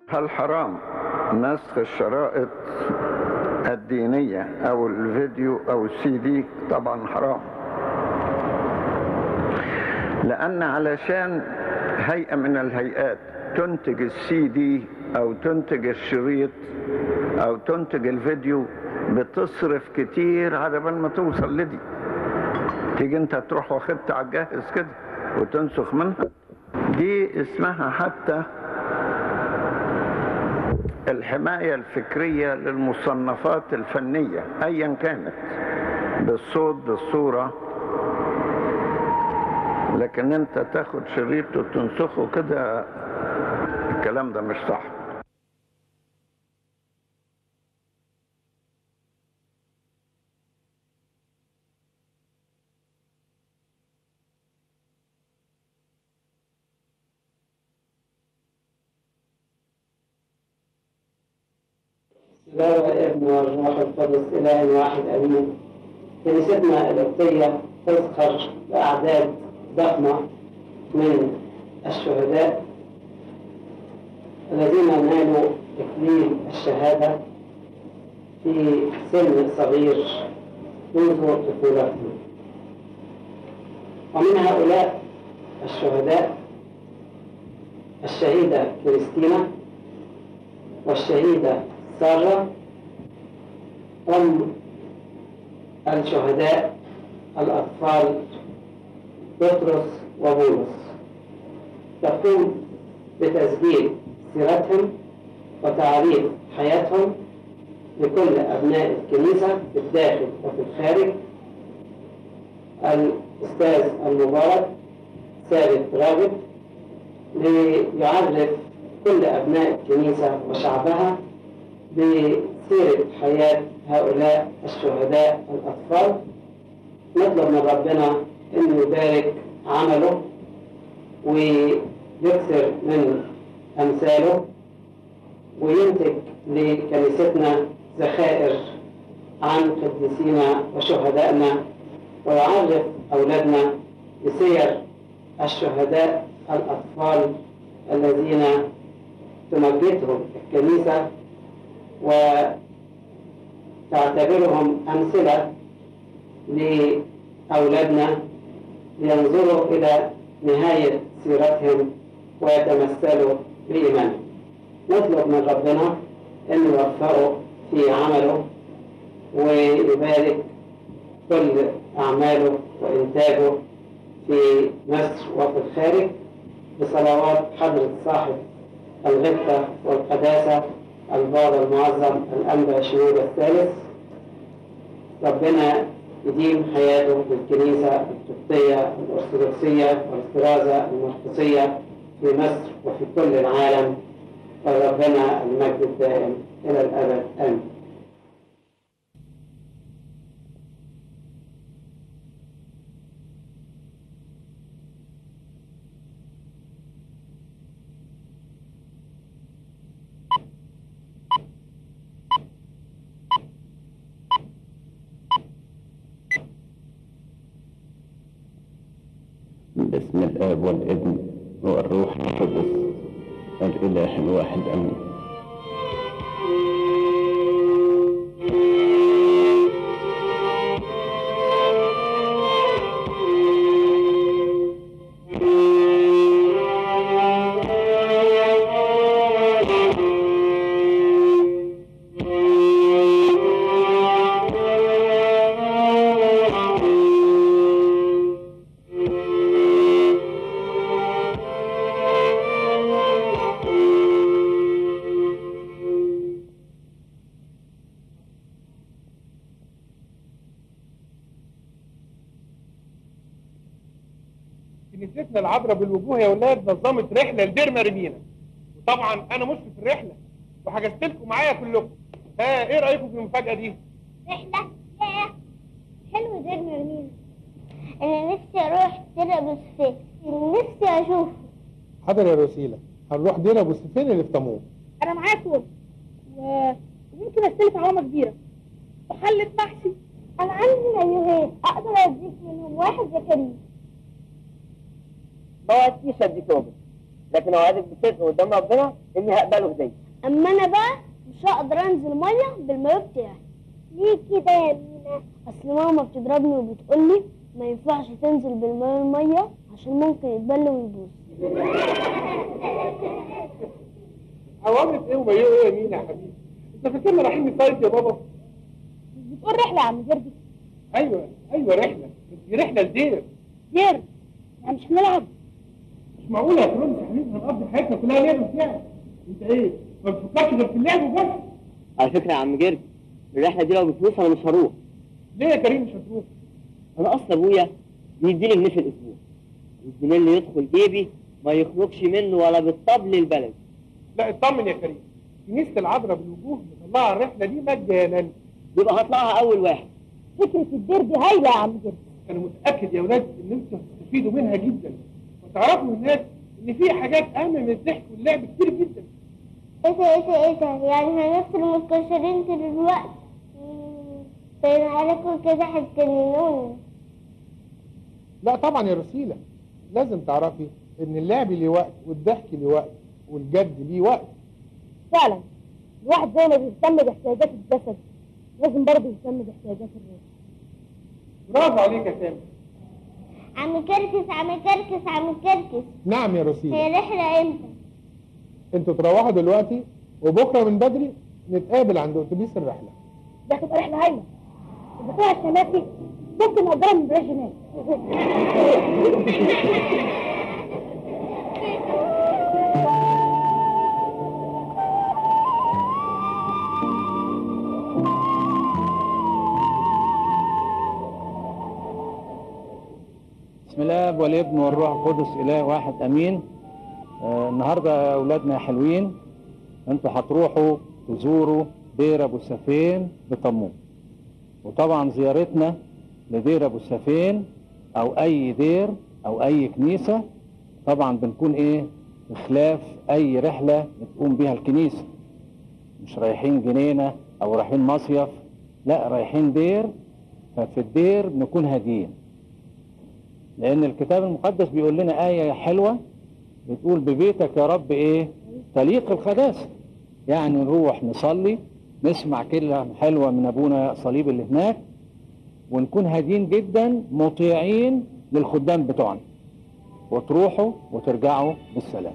هل حرام نسخ الشرائط الدينية أو الفيديو أو السي دي طبعا حرام لأن علشان هيئة من الهيئات تنتج السي دي أو تنتج الشريط أو تنتج الفيديو بتصرف كتير على بال ما توصل لدي تيجي انت تروح واخدت على الجاهز كده وتنسخ منها دي اسمها حتى الحماية الفكرية للمصنفات الفنية أيا كانت بالصوت بالصورة لكن انت تاخد شريط وتنسخه كده الكلام ده مش صح لا والابن والروح القدس إله واحد أمين كنيستنا القبطية تذكر بأعداد ضخمة من الشهداء الذين نالوا إكليل الشهادة في سن صغير منذ طفولتهم ومن هؤلاء الشهداء الشهيدة كريستينا والشهيدة سارة أم الشهداء الأطفال بطرس وبولس تقوم بتسجيل سيرتهم وتعريف حياتهم لكل أبناء الكنيسة في الداخل وفي الخارج الأستاذ المبارك ثابت راغب ليعرف كل أبناء الكنيسة وشعبها بسيرة حياة هؤلاء الشهداء الأطفال نطلب من ربنا أنه يبارك عمله ويكثر من أمثاله وينتج لكنيستنا ذخائر عن قديسينا وشهدائنا ويعرف أولادنا بسير الشهداء الأطفال الذين تمجدهم الكنيسة وتعتبرهم أمثلة لأولادنا لينظروا إلى نهاية سيرتهم ويتمثلوا بإيمانهم نطلب من ربنا أن يوفقه في عمله ويبارك كل أعماله وإنتاجه في مصر وفي الخارج بصلوات حضرة صاحب الغبطة والقداسة البابا المعظم الأنبا شهود الثالث ربنا يديم حياته في الكنيسة القبطية الأرثوذكسية والكرازة المرقسية في مصر وفي كل العالم وربنا المجد الدائم إلى الأبد آمين باسم الآب والابن والروح القدس الإله الواحد أمين كنيستنا العبرة بالوجوه يا ولاد نظمت رحلة لدير مرمينا وطبعا أنا مشرف الرحلة وحجزت لكم معايا كلكم ها إيه رأيكم في المفاجأة دي؟ رحلة ياه حلو دير مرمينا أنا نفسي أروح دير أبو سفين نفسي أشوفه حاضر يا وسيلة هنروح دير ابو سفين اللي في تموم انا معاكم و... وممكن استلف عوامة كبيرة وحلة محشي أنا عندي مايوهين أقدر أديك منهم واحد يا كريم ما وديش اديك اوبر لكن اوعدك بصدق قدام ربنا اني هقبله هديه اما انا بقى مش هقدر انزل ميه بالمايو بتاعي ليه كده يا مينا اصل ماما بتضربني وبتقول لي ما ينفعش تنزل بالمايو الميه عشان ممكن يتبل ويبوظ عوامل ايه ومايو ايه يا مينا يا حبيبي انت فاكرنا رايحين نصيف يا بابا مش بتقول رحله يا عم جرجس ايوه ايوه رحله بس دي رحله لدير دير يعني مش هنلعب مش معقوله يا كرونس يا حبيبي هنقضي حياتنا كلها لعب يعني انت ايه ما بتفكرش غير في اللعب وبس على فكره يا عم جرجس الرحله دي لو بفلوس انا مش هروح ليه يا كريم مش هتروح انا اصلا ابويا بيديني جنيه في الاسبوع الجنيه اللي يدخل جيبي ما يخرجش منه ولا بالطبل البلد لا اطمن يا كريم كنيسه العذراء بالوجوه مطلعه الرحله دي مجانا يبقى هطلعها اول واحد فكره الدير دي هايله يا عم جرجس انا متاكد يا ولاد ان انتوا هتستفيدوا منها جدا وتعرفوا هناك ان في حاجات اهم من الضحك واللعب كتير جدا ايه ده ايه ده ايه ده يعني هنفضل متكسرين طول الوقت مم، باين عليكم كده هتجننوني لا طبعا يا رسيلة لازم تعرفي ان اللعب ليه وقت والضحك ليه وقت والجد ليه وقت فعلا الواحد زي ما بيهتم باحتياجات الجسد لازم برضه يهتم باحتياجات الروح برافو عليك يا سامي عم كركس عم كركس عم كركس نعم يا هي رسيلة الرحلة امتى؟ انتوا تروحوا دلوقتي وبكرة من بدري نتقابل عند اتوبيس الرحلة دي هتبقى رحله هايله اذا طلع الشماسي ممكن نقدرها من بلاش هناك بسم الله والابن والروح القدس اله واحد امين آه النهارده يا اولادنا يا حلوين انتوا هتروحوا تزوروا دير ابو سفين بطمون وطبعا زيارتنا لدير ابو سفين او اي دير او اي كنيسه طبعا بنكون ايه بخلاف اي رحله بتقوم بيها الكنيسه مش رايحين جنينه او رايحين مصيف لا رايحين دير ففي الدير بنكون هاديين لأن الكتاب المقدس بيقول لنا آية حلوة بتقول ببيتك يا رب إيه تليق القداسة يعني نروح نصلي نسمع كلمة حلوة من أبونا صليب اللي هناك ونكون هادين جدا مطيعين للخدام بتوعنا وتروحوا وترجعوا بالسلام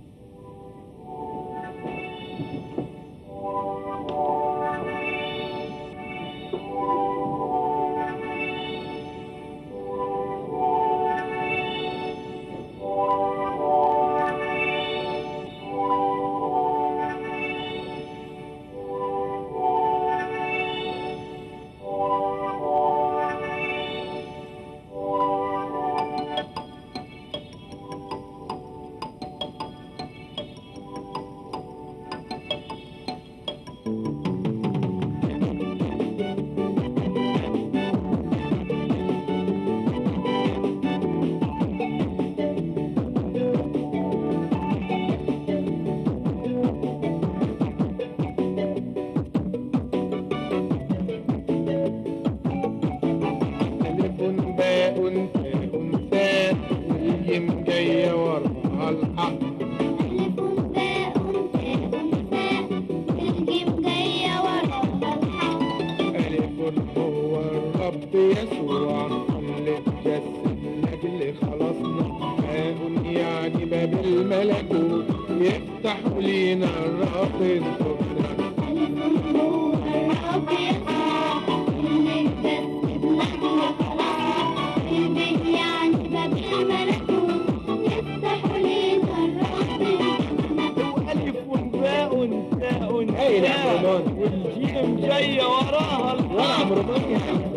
ألف باء تاء ثاء والجيم جاية وراها الحق ألف باء تاء ثاء الجيم جاية وراها الحق ألف هو الرب يسوع اللي اتجسد لأجل خلاصنا باء يعني باب الملكوت يفتح لينا الرب السفرة ألف هو الرب يسوع اللي اتجسد لأجل خلاصنا البيت يعني باب الملكوت يفتح لينا الرب ألف باء تاء هايل يا عم رمضان والجيم جاية وراها ولا عم رمضان يا حبيبي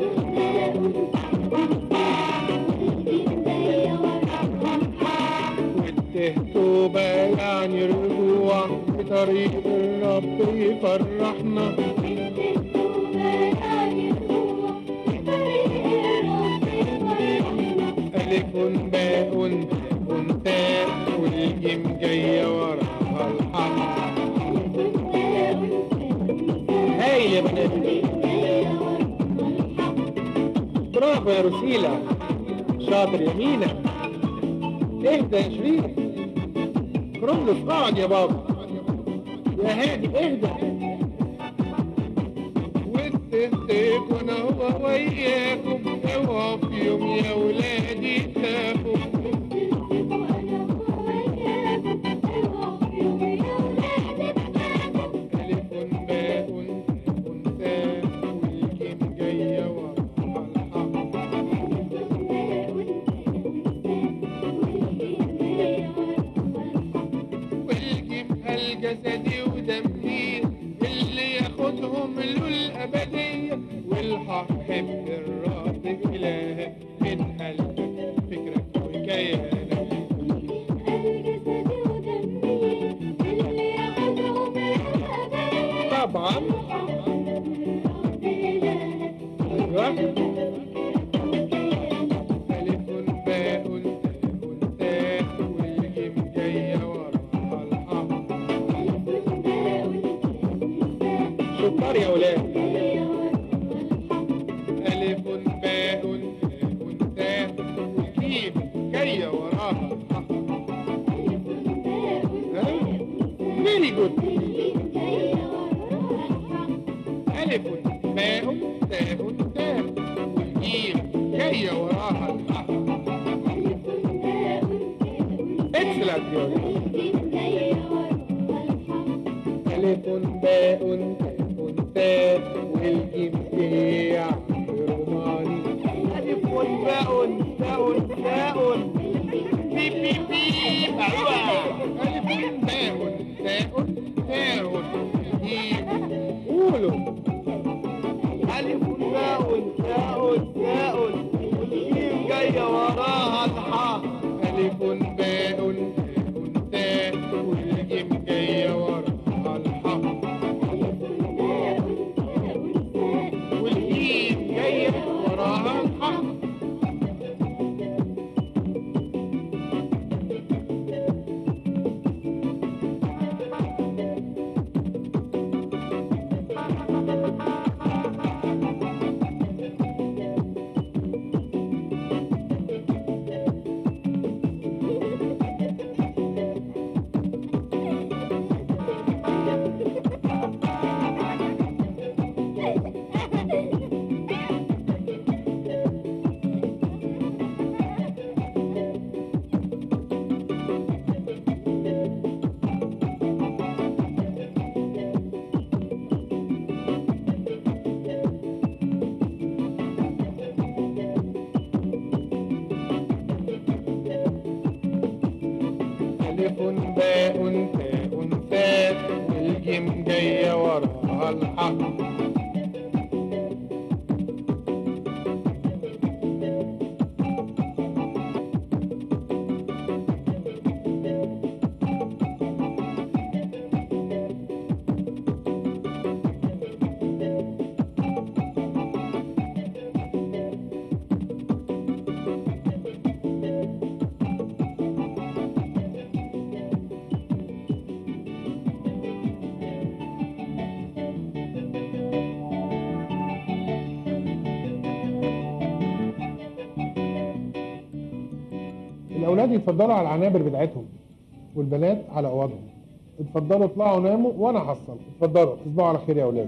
والتهتوبة يعني رجوع بطريق الرب يفرحنا ألف باء تاء تاء والجيم جاية وراها الحق هايل يا بنات برافو يا رسيلة شاطر يا مينا اهدى يا شريف كرولوس اقعد يا بابا يا هادي اهدى والتنتك وانا هو وياكم اوعوا في يوم يا ولادي تخافوا ألف باء أنثى والجيم جاية وراها الحق والجيم الجسدي ودمي اللي ياخدهم له الأبدية والحق حب الرب إلهك من قلبك فكرك وكيانك طبعا أيوة ألف باء أنثى والجيم جاية وراها الحق شطار يا ولاد ألف باء أنثى والجيم جاية وراها الحق فيري جود ألف باء تاء تاء والجيم جاية وراها الحق اكسلنت يا ولاد ألف باء تاء والجيم جاية روماني ألف باء تاء تاء بي بي بي أيوة ألف باء تاء تاء والجيم قولوا ألف باء تاء تاء والجيم جاية وراها الحاء ألف باء تاء والجيم جاية وراها الحاء والجيم جاية وراها الحاء ألف باء تاء ثاء والجيم جاية وراها الحق الاولاد يتفضلوا على العنابر بتاعتهم والبنات على اوضهم اتفضلوا اطلعوا ناموا وانا هحصل اتفضلوا تصبحوا على خير يا اولاد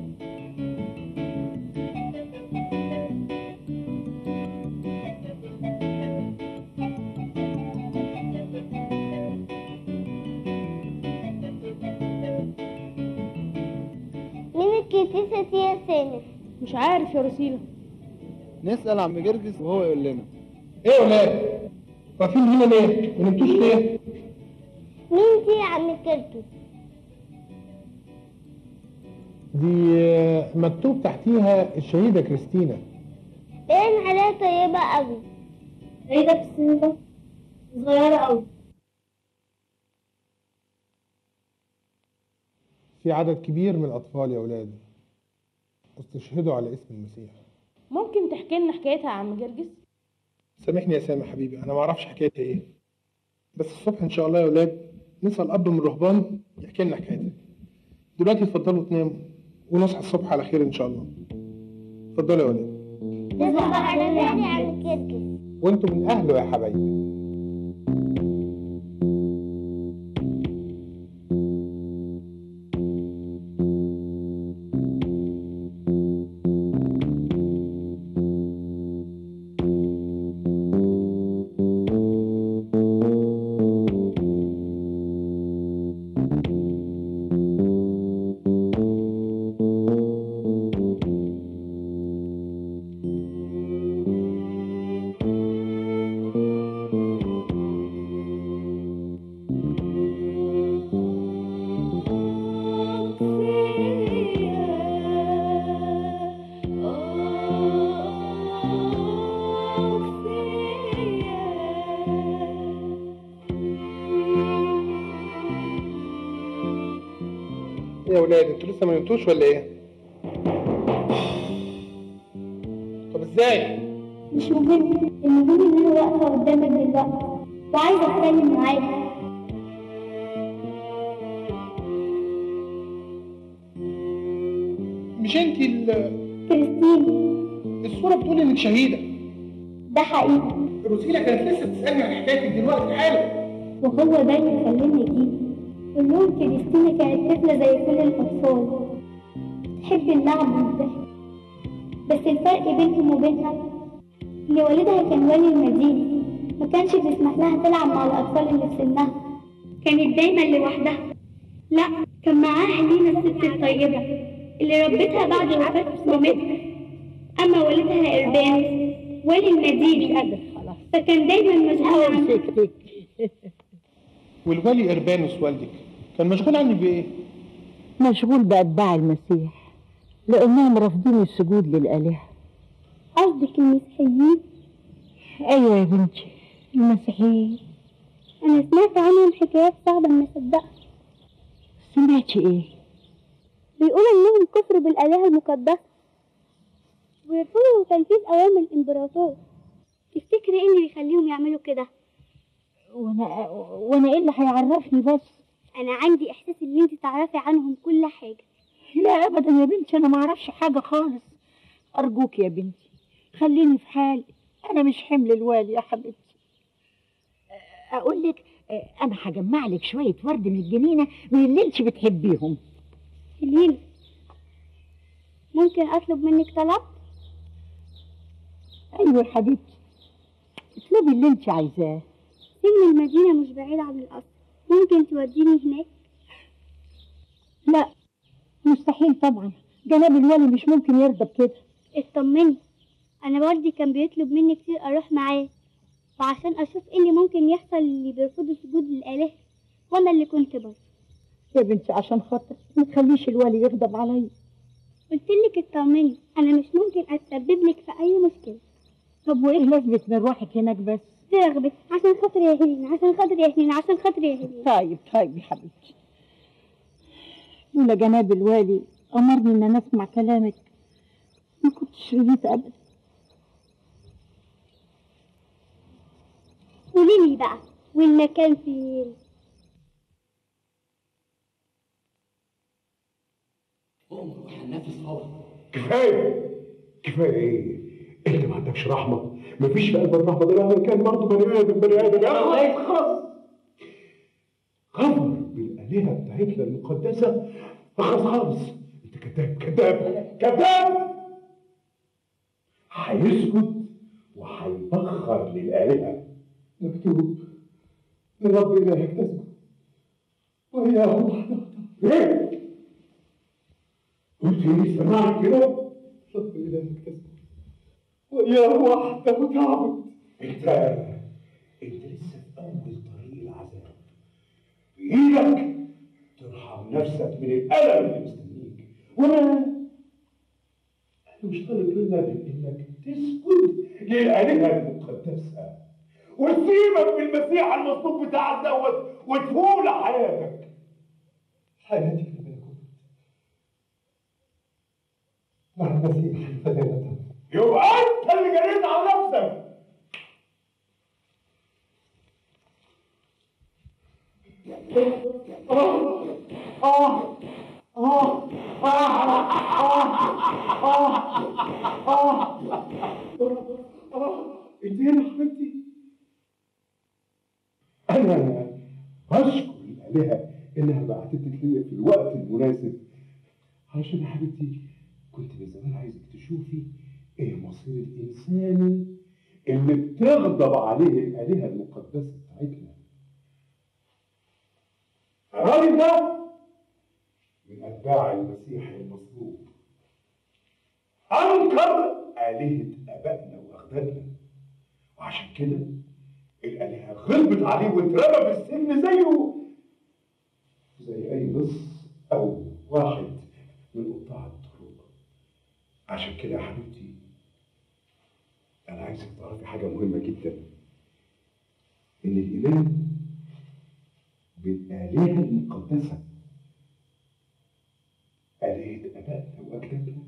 مين الكتيسة دي يا سالم؟ مش عارف يا رسيلة نسأل عم جرجس وهو يقول لنا ايه يا اولاد واقفين هنا ليه ما نمتوش ليه مين دي يا عم كرتو؟ دي آه، مكتوب تحتيها الشهيدة كريستينا باين عليها طيبة قوي ايه ده في السن ده صغيرة قوي في عدد كبير من الأطفال يا أولاد استشهدوا على اسم المسيح ممكن تحكي لنا حكايتها يا عم جرجس سامحني يا سامح حبيبي أنا ما أعرفش حكايتها إيه بس الصبح إن شاء الله يا أولاد نسأل أب من الرهبان يحكي لنا حكايتها دلوقتي اتفضلوا تناموا ونصحى الصبح على خير إن شاء الله اتفضلوا يا أولاد تصبح على خير يا عم كرتو وأنتم من أهله يا حبايبي ايه يا ولاد انتوا لسه ما نمتوش ولا ايه؟ طب ازاي؟ مش مهم المهم ان انا واقفه قدامك دلوقتي وعايزه اتكلم معاك مش انت ال... كريستين الصورة بتقول انك شهيدة ده حقيقي روسيلا كانت لسه بتسألني عن حكايتك دلوقتي حالا وهو ده اللي خلاني اجيب كلهم كريستينا كانت طفله زي كل الاطفال تحب اللعب والضحك بس الفرق بينهم وبينها ان والدها كان والي المدينه ما كانش بيسمح لها تلعب مع الاطفال اللي في سنها كانت دايما لوحدها لا كان معاها لينا الست الطيبه اللي ربتها بعد وفاه مامتها اما والدها اربانس والي المدينه فكان دايما مشغول عنها والولي اربانوس والدك كان مشغول عنك بايه؟ مشغول بأتباع المسيح لأنهم رافضين السجود للآلهة قصدك المسيحيين أيوة يا بنتي المسيحيين انا سمعت عنهم حكايات صعبه ما اصدقها سمعتي إيه؟ بيقولوا انهم كفروا بالالهه المقدسه ويرفضوا تنفيذ اوامر الامبراطور تفتكري ايه اللي بيخليهم يعملوا كده وأنا وأنا إيه اللي هيعرفني بس؟ انا عندي احساس ان انت تعرفي عنهم كل حاجه لا أبدا يا بنتي أنا ما أعرفش حاجة خالص أرجوك يا بنتي خليني في حالي أنا مش حمل الوالي يا حبيبتي أقول لك أنا هجمع لك شوية ورد من الجنينة من اللي أنت بتحبيهم لينا ممكن اطلب منك طلب أيوة يا حبيبتي اطلبي اللي أنت عايزاه سجن المدينه مش بعيد عن القصر ممكن توديني هناك لا مستحيل طبعا جناب الوالي مش ممكن يرضى بكده اطمني انا والدي كان بيطلب مني كتير اروح معاه وعشان اشوف ايه اللي ممكن يحصل اللي بيرفضوا السجود للآلهة وانا اللي كنت برضه يا بنتي عشان خاطر ما تخليش الوالي يغضب عليا قلت لك اطمني انا مش ممكن اتسبب لك في اي مشكله طب وايه لازمة مروحك هناك بس رغبت عشان خاطر يا هيلين عشان خاطر يا هيلين عشان خاطر يا هيلين طيب طيب يا حبيبتي لولا جناب الوالي أمرني إن أنا أسمع كلامك ما كنتش رضيت أبدا قولي لي بقى والمكان فين كفايه كفايه ايه؟ انت ما عندكش رحمه مفيش في قلب الرحمه ده مهما كان برضه بني ادم بني ادم يا اخي خلاص غفر بالالهه بتاعتنا المقدسه خلاص خالص انت كذاب كذاب كذاب هيسكت وهيبخر للالهه مكتوب لرب الهك تسكت وياه وحده ايه؟ قلت ايه سمعت كده؟ رب الهك تسكت وياه وحده تعبد انت انت لسه في اول طريق العذاب بايدك ترحم نفسك من الالم اللي مستنيك وانا انا مش طالب منك انك تسجد للالهه المقدسه وتسيبك من المسيح المصلوب بتاعك دوت وتفول حياتك حياتك الملكوت مع المسيح فدانة يبقى انت اللي جريت على نفسك آه آه آه انت هنا حبيبتي انا بشكر الالهه انها بعتتك ليا في الوقت المناسب عشان يا حبيبتي كنت من زمان عايزك تشوفي ايه مصير الانسان اللي بتغضب عليه الالهه المقدسه بتاعتنا الراجل ده من اتباع المسيح المصلوب انكر الهه ابائنا واجدادنا وعشان كده الالهه غلبت عليه واترمى في السجن زيه زي اي لص او واحد من قطاع الطرق عشان كده يا حبيبتي انا عايزك تعرفي حاجه مهمه جدا ان الايمان بالالهه المقدسه آلهة آبائنا وأجدادنا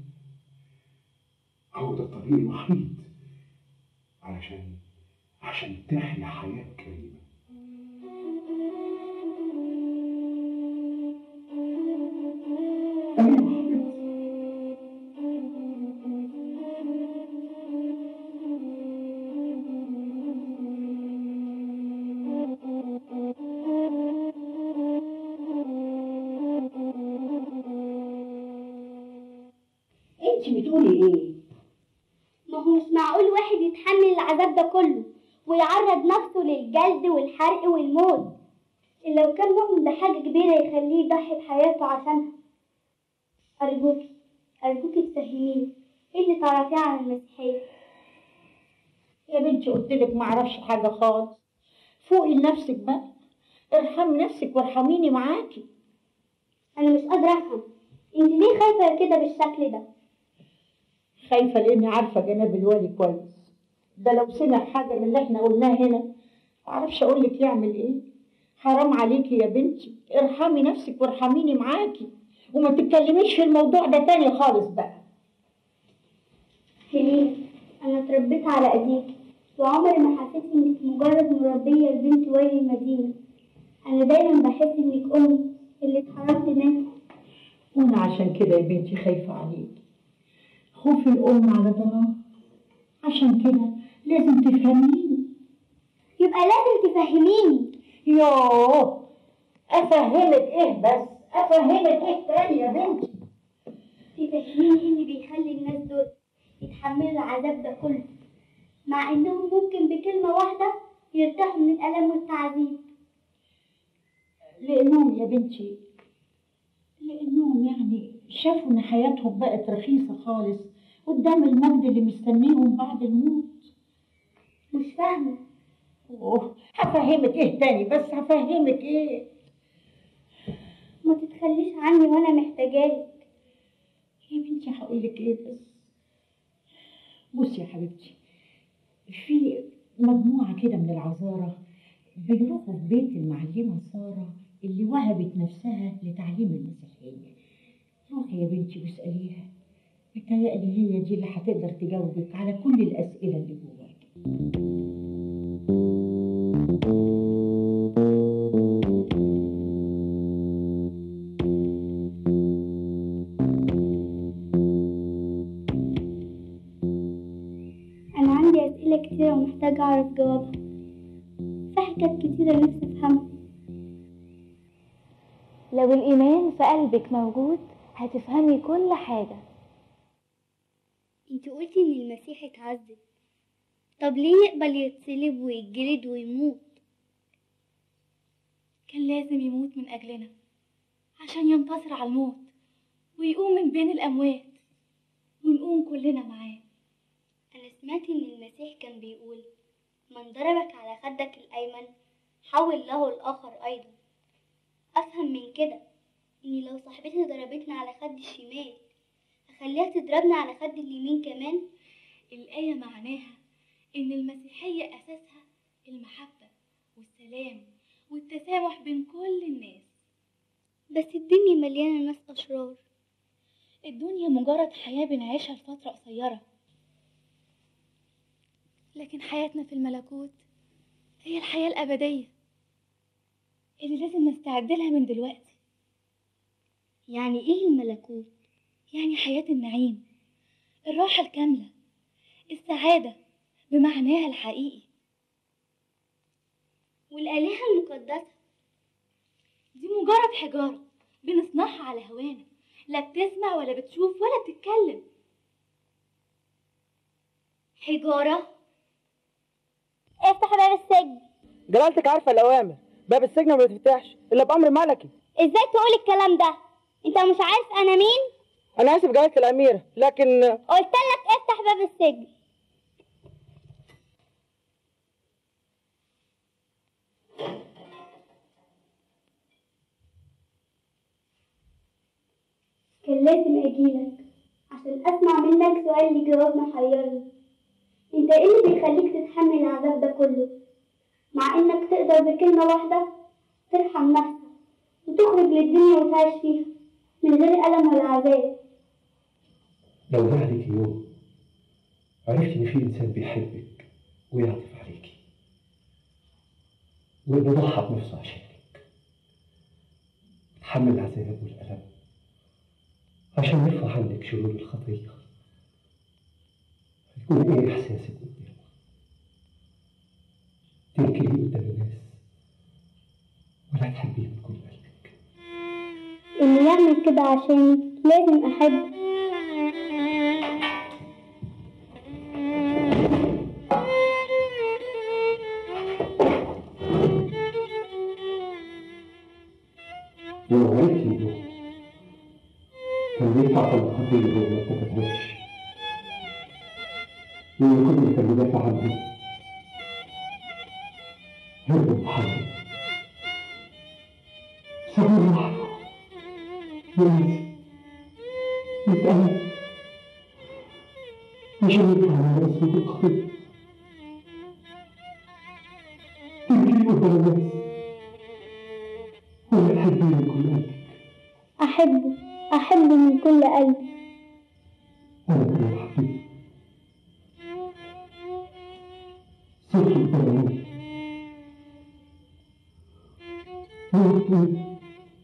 هو ده الطريق الوحيد علشان عشان تحيا حياة كريمة انت بتقولي ايه ما هو مش معقول واحد يتحمل العذاب ده كله ويعرض نفسه للجلد والحرق والموت إلا لو كان مؤمن بحاجة كبيرة يخليه يضحي بحياته عشانها أرجوكي أرجوكي تفهميني إيه اللي تعرفيه عن المسيحية يا بنتي قلت لك ما اعرفش حاجه خالص فوقي لنفسك بقى ارحمي نفسك وارحميني معاكي أنا مش قادرة أفهم أنت ليه خايفة كده بالشكل ده خايفه لاني عارفه جناب الوالي كويس ده لو سمع حاجه من اللي احنا قلناه هنا معرفش اقول لك يعمل ايه حرام عليكي يا بنتي ارحمي نفسك وارحميني معاكي وما تتكلميش في الموضوع ده تاني خالص بقى هلينا أنا اتربيت على أيديكي وعمري ما حسيت إنك مجرد مربية لبنت والي المدينة أنا دايما بحس إنك أمي اللي اتحرمت منها وانا عشان كده يا بنتي خايفه عليكي خوف الام على ضناها عشان كده لازم تفهميني يبقى لازم تفهميني يوه افهمك ايه بس افهمك ايه تاني يا بنتي تفهميني إيه اللي بيخلي الناس دول يتحملوا العذاب ده كله مع إنهم ممكن بكلمة واحدة يرتاحوا من الألم والتعذيب لانهم يا بنتي لانهم يعني شافوا ان حياتهم بقت رخيصه خالص قدام المجد اللي مستنيهم بعد الموت مش فاهمة اوه هفهمك ايه تاني بس هفهمك ايه ما تتخليش عني وأنا محتاجاك يا بنتي هقول لك ايه بس بصي يا حبيبتي في مجموعة كده من العذارى بيروحوا في بيت المعلمة سارة اللي وهبت نفسها لتعليم المسيحية روحي يا بنتي واسأليها متهيألي هي دي اللي هتقدر تجاوبك على كل الأسئلة اللي جواك أنا عندي أسئلة كتيرة ومحتاجة أعرف جوابها في حاجات كتيرة نفسي أفهمها لو الإيمان في قلبك موجود هتفهمي كل حاجة انت قلتي ان المسيح اتعذب طب ليه يقبل يتصلب ويتجلد ويموت كان لازم يموت من أجلنا عشان ينتصر على الموت ويقوم من بين الأموات ونقوم كلنا معاه انا سمعت ان المسيح كان بيقول من ضربك على خدك الايمن حول له الاخر ايضا افهم من كده ان لو صاحبتي ضربتني على خد الشمال اخليها تضربني على خد اليمين كمان الآية معناها إن المسيحية أساسها المحبة والسلام والتسامح بين كل الناس بس الدنيا مليانة ناس أشرار الدنيا مجرد حياة بنعيشها لفترة قصيرة لكن حياتنا في الملكوت هي الحياة الأبدية اللي لازم نستعد لها من دلوقتي يعني ايه الملكوت يعني حياة النعيم الراحة الكاملة السعادة بمعناها الحقيقي والآلهة المقدسة دي مجرد حجارة بنصنعها على هوانا لا بتسمع ولا بتشوف ولا بتتكلم حجارة افتح باب السجن جلالتك عارفة الأوامر باب السجن ما بيتفتحش إلا بأمر ملكي ازاي تقول الكلام ده انت مش عارف انا مين أنا آسف جلالة الأميرة لكن قلت لك افتح باب السجن كان لازم اجيلك عشان اسمع منك سؤال لي جواب محيرني انت ايه اللي بيخليك تتحمل العذاب ده كله مع انك تقدر بكلمة واحدة ترحم نفسك وتخرج للدنيا وتعيش فيها من غير ألم ولا عذاب لو جه عليك يوم عرفت إن في إنسان بيحبك ويعطف عليكي وإنه ضحى بنفسه عشانك تحمل العذاب والألم عشان يرفع عنك شرور الخطية هيكون إيه إحساسك قدامه؟ تنكريه قدام الناس ولا تحبيه من كل قلبك اللي يعمل كده عشاني لازم أحب لو عرفت إنه كان بيدفع في الخطية وما ارتكبهاش وإن كل اللي كان بيدافع عنه هرب بحاله صبر لوحده ينسى يتألم عشان يدفع عن رأسه بالخطية تبكي قدام الناس ولا تحبيه من كل قلبك أحبه أحبه من كل قلبي أنا كمان حبيبي صرت قدامي موت لي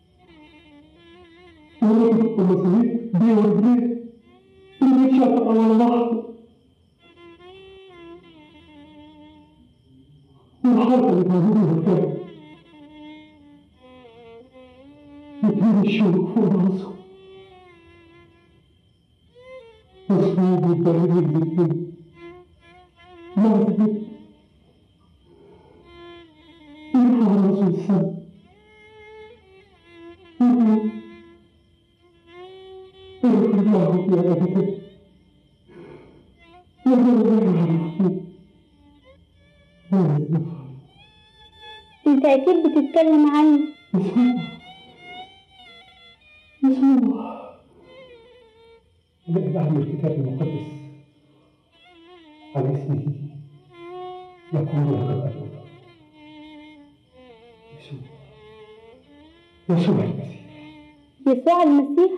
وأنا كنت مصريف بيه ورجليه اللي شاف أول لحظة والحركة اللي موجودة بالفعل يطير الشوك فوق راسه مصلوب والدليل الاتنين مهدي يرفع راسه السما يقول اغفر له يا أبتي يا رب يعرفني أنت أكيد بتتكلم عني يسوع يسوع أنا أعمل الكتاب المقدس على اسمه يقول هذا الأرض يسوع يسوع المسيح يسوع المسيح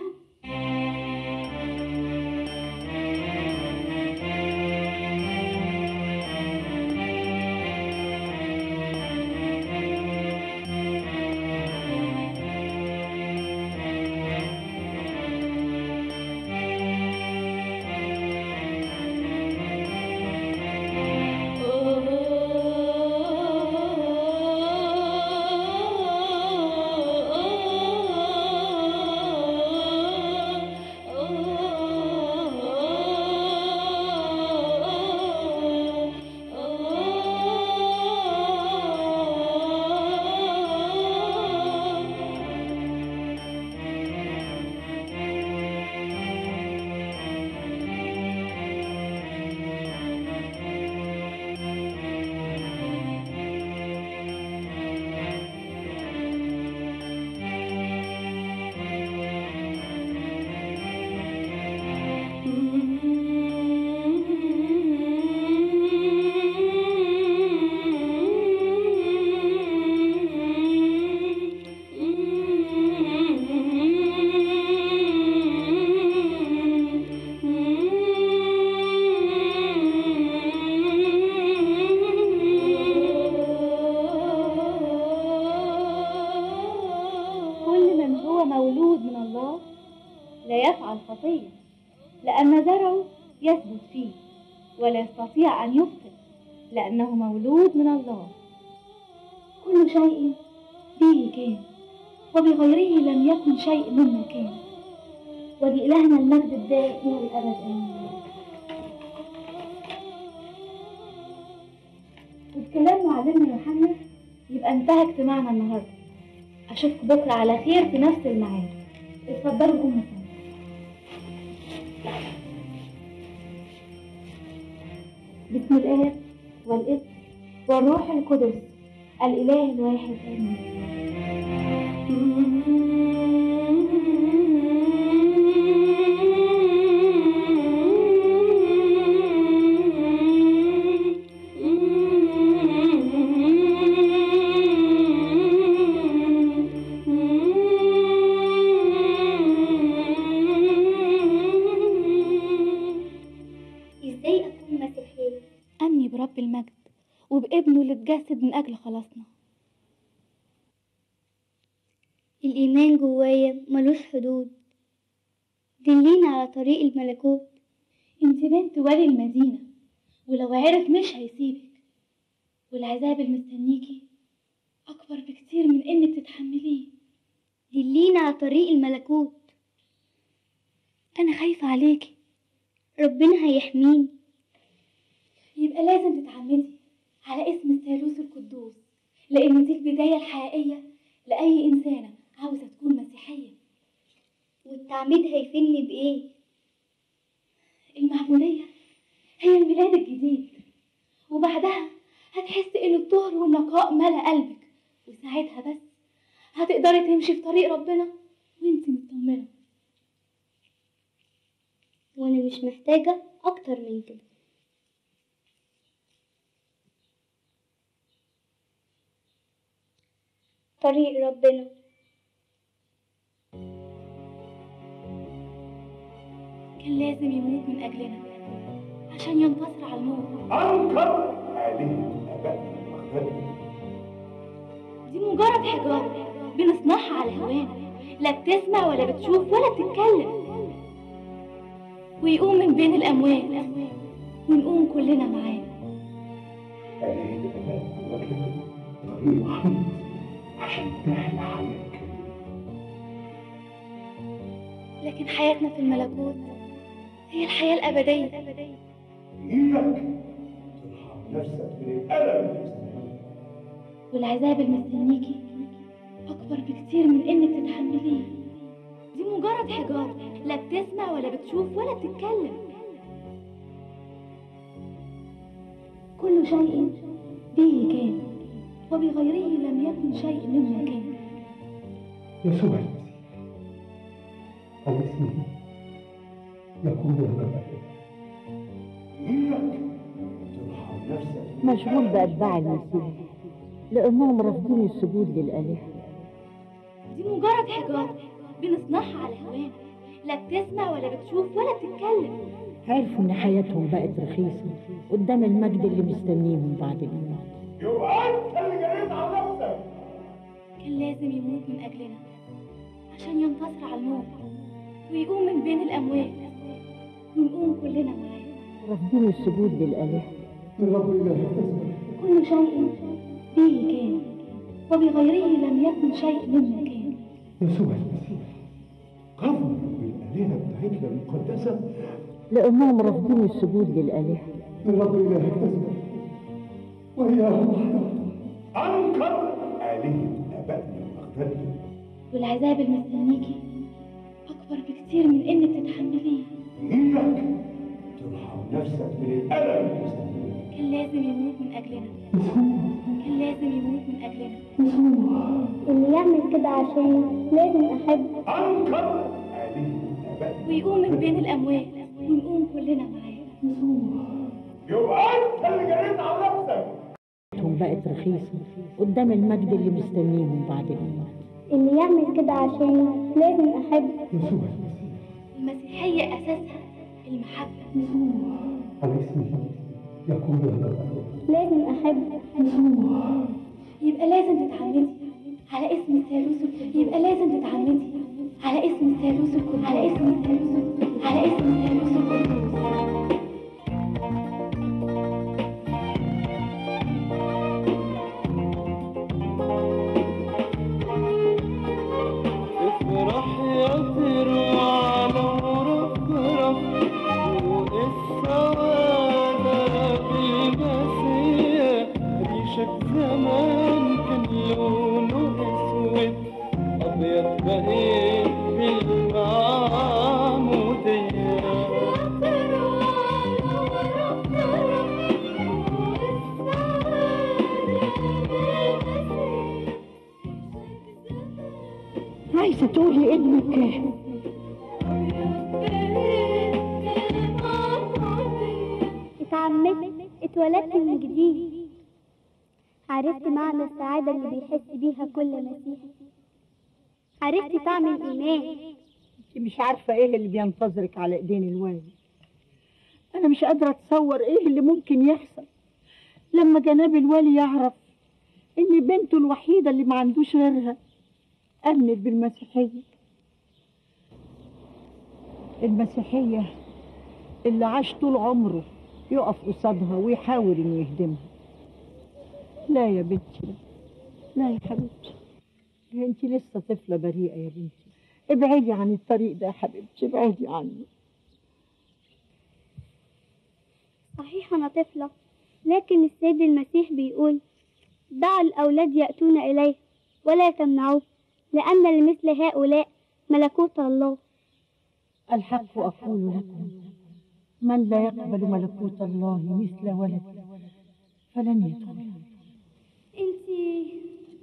كل من هو مولود من الله لا يفعل خطية لأن زرعه يثبت فيه ولا يستطيع أن يبطل لأنه مولود من الله كل شيء به كان وبغيره لم يكن شيء مما كان ولإلهنا المجد الدائم إلى الأبد آمين وبكلام معلمنا يوحنا يبقى انتهى اجتماعنا النهارده أشوفكم بكرة على خير في نفس الميعاد اتفضلوا قوموا سوا بسم الآب والابن والروح القدس الإله الواحد آمين ابنه اللي اتجسد من أجل خلاصنا الإيمان جوايا ملوش حدود دلينا على طريق الملكوت انت بنت ولي المدينة ولو عرف مش هيسيبك والعذاب اللي مستنيكي أكبر بكتير من إنك تتحمليه دلينا على طريق الملكوت أنا خايفة عليكي ربنا هيحميني يبقى لازم تتعمدي على اسم الثالوث القدوس لأن دي البداية الحقيقية لأي إنسانة عاوزة تكون مسيحية والتعميد هيفيدني بإيه؟ المعمودية هي الميلاد الجديد وبعدها هتحس إن الطهر والنقاء ملا قلبك وساعتها بس هتقدري تمشي في طريق ربنا وانت مطمنة وأنا مش محتاجة أكتر من كده طريق ربنا كان لازم يموت من أجلنا عشان ينتصر على الموت أنكر آلهة آبائنا المختلفة دي مجرد حجارة بنصنعها على هوانا لا بتسمع ولا بتشوف ولا بتتكلم ويقوم من بين الأموات ونقوم كلنا معاه آلهة آبائنا المختلفة طريق وحيد عشان تحيا حياة لكن حياتنا في الملكوت هي الحياة الأبدية بإيدك ترحم نفسك من الألم والعذاب المستنيكي أكبر بكتير من إنك تتحمليه دي مجرد حجارة لا بتسمع ولا بتشوف ولا بتتكلم كل شيء به كان وبغيره لم يكن شيء مما كان يسوع المسيح الاسم يكون لنا بإيدك ترحم نفسك مشغول بأتباع المسيح لأنهم رافضين السجود للآلهة دي مجرد حجارة بنصنعها على هوانا لا بتسمع ولا بتشوف ولا بتتكلم عرفوا إن حياتهم بقت رخيصة قدام المجد اللي مستنيهم بعد الموت يبقى أنت اللي جريت على نفسك كان لازم يموت من أجلنا عشان ينتصر على الموت ويقوم من بين الأموات ونقوم كلنا معاه رافضين السجود للآلهة الرب إلهك كل شيء به كان وبغيره لم يكن شيء مما كان يسوع المسيح قبل بالآلهة بتاعتنا المقدسة لأنهم رافضين السجود للآلهة الرب إلهك تسمع وهي وحده أنكر آلهة آبائنا المختلفة والعذاب المستنيكي أكبر بكتير من إنك تتحمليه بإيدك ترحم نفسك من الألم كان لازم يموت من أجلنا كان لازم يموت من أجلنا اللي يعمل كده عشان لازم أحب أنكر آلهة آبائنا ويقوم من بين الأموات ونقوم كلنا معاه يبقى أنت اللي جريت على نفسك حياتهم بقت رخيصة قدام المجد اللي مستنيهم بعد الموت اللي يعمل كده عشان لازم أحب يسوع المسيح المسيحية أساسها المحبة على اسمه يكون لنا لازم أحب يبقى لازم تتعمدي على اسم الثالوث القدوس يبقى لازم تتعمدي على اسم الثالوث القدوس على اسم الثالوث على اسم الثالوث القدوس افرح يا تروى على رفرف فوق السوادة بالمسيح ريشك زمان كان لونه اسود ابيض بقيت بالمعمودية عايزة تقولي ابنك اتعمدت اتولدت من جديد عرفت معنى السعادة اللي بيحس بيها كل مسيحي عرفت طعم الإيمان انت مش عارفة ايه اللي بينتظرك على ايدين الوالد انا مش قادرة اتصور ايه اللي ممكن يحصل لما جناب الوالي يعرف ان بنته الوحيدة اللي ما عندوش غيرها امنت بالمسيحية المسيحية اللي عاش طول عمره يقف قصادها ويحاول انه يهدمها لا يا بنتي لا لا يا حبيبتي انت لسه طفلة بريئة يا بنتي ابعدي عن الطريق ده يا حبيبتي ابعدي عنه صحيح أنا طفلة لكن السيد المسيح بيقول دع الأولاد يأتون إليه ولا تمنعوه لأن لمثل هؤلاء ملكوت الله الحق أقول لكم من لا يقبل ملكوت الله مثل ولد فلن يدخل انتي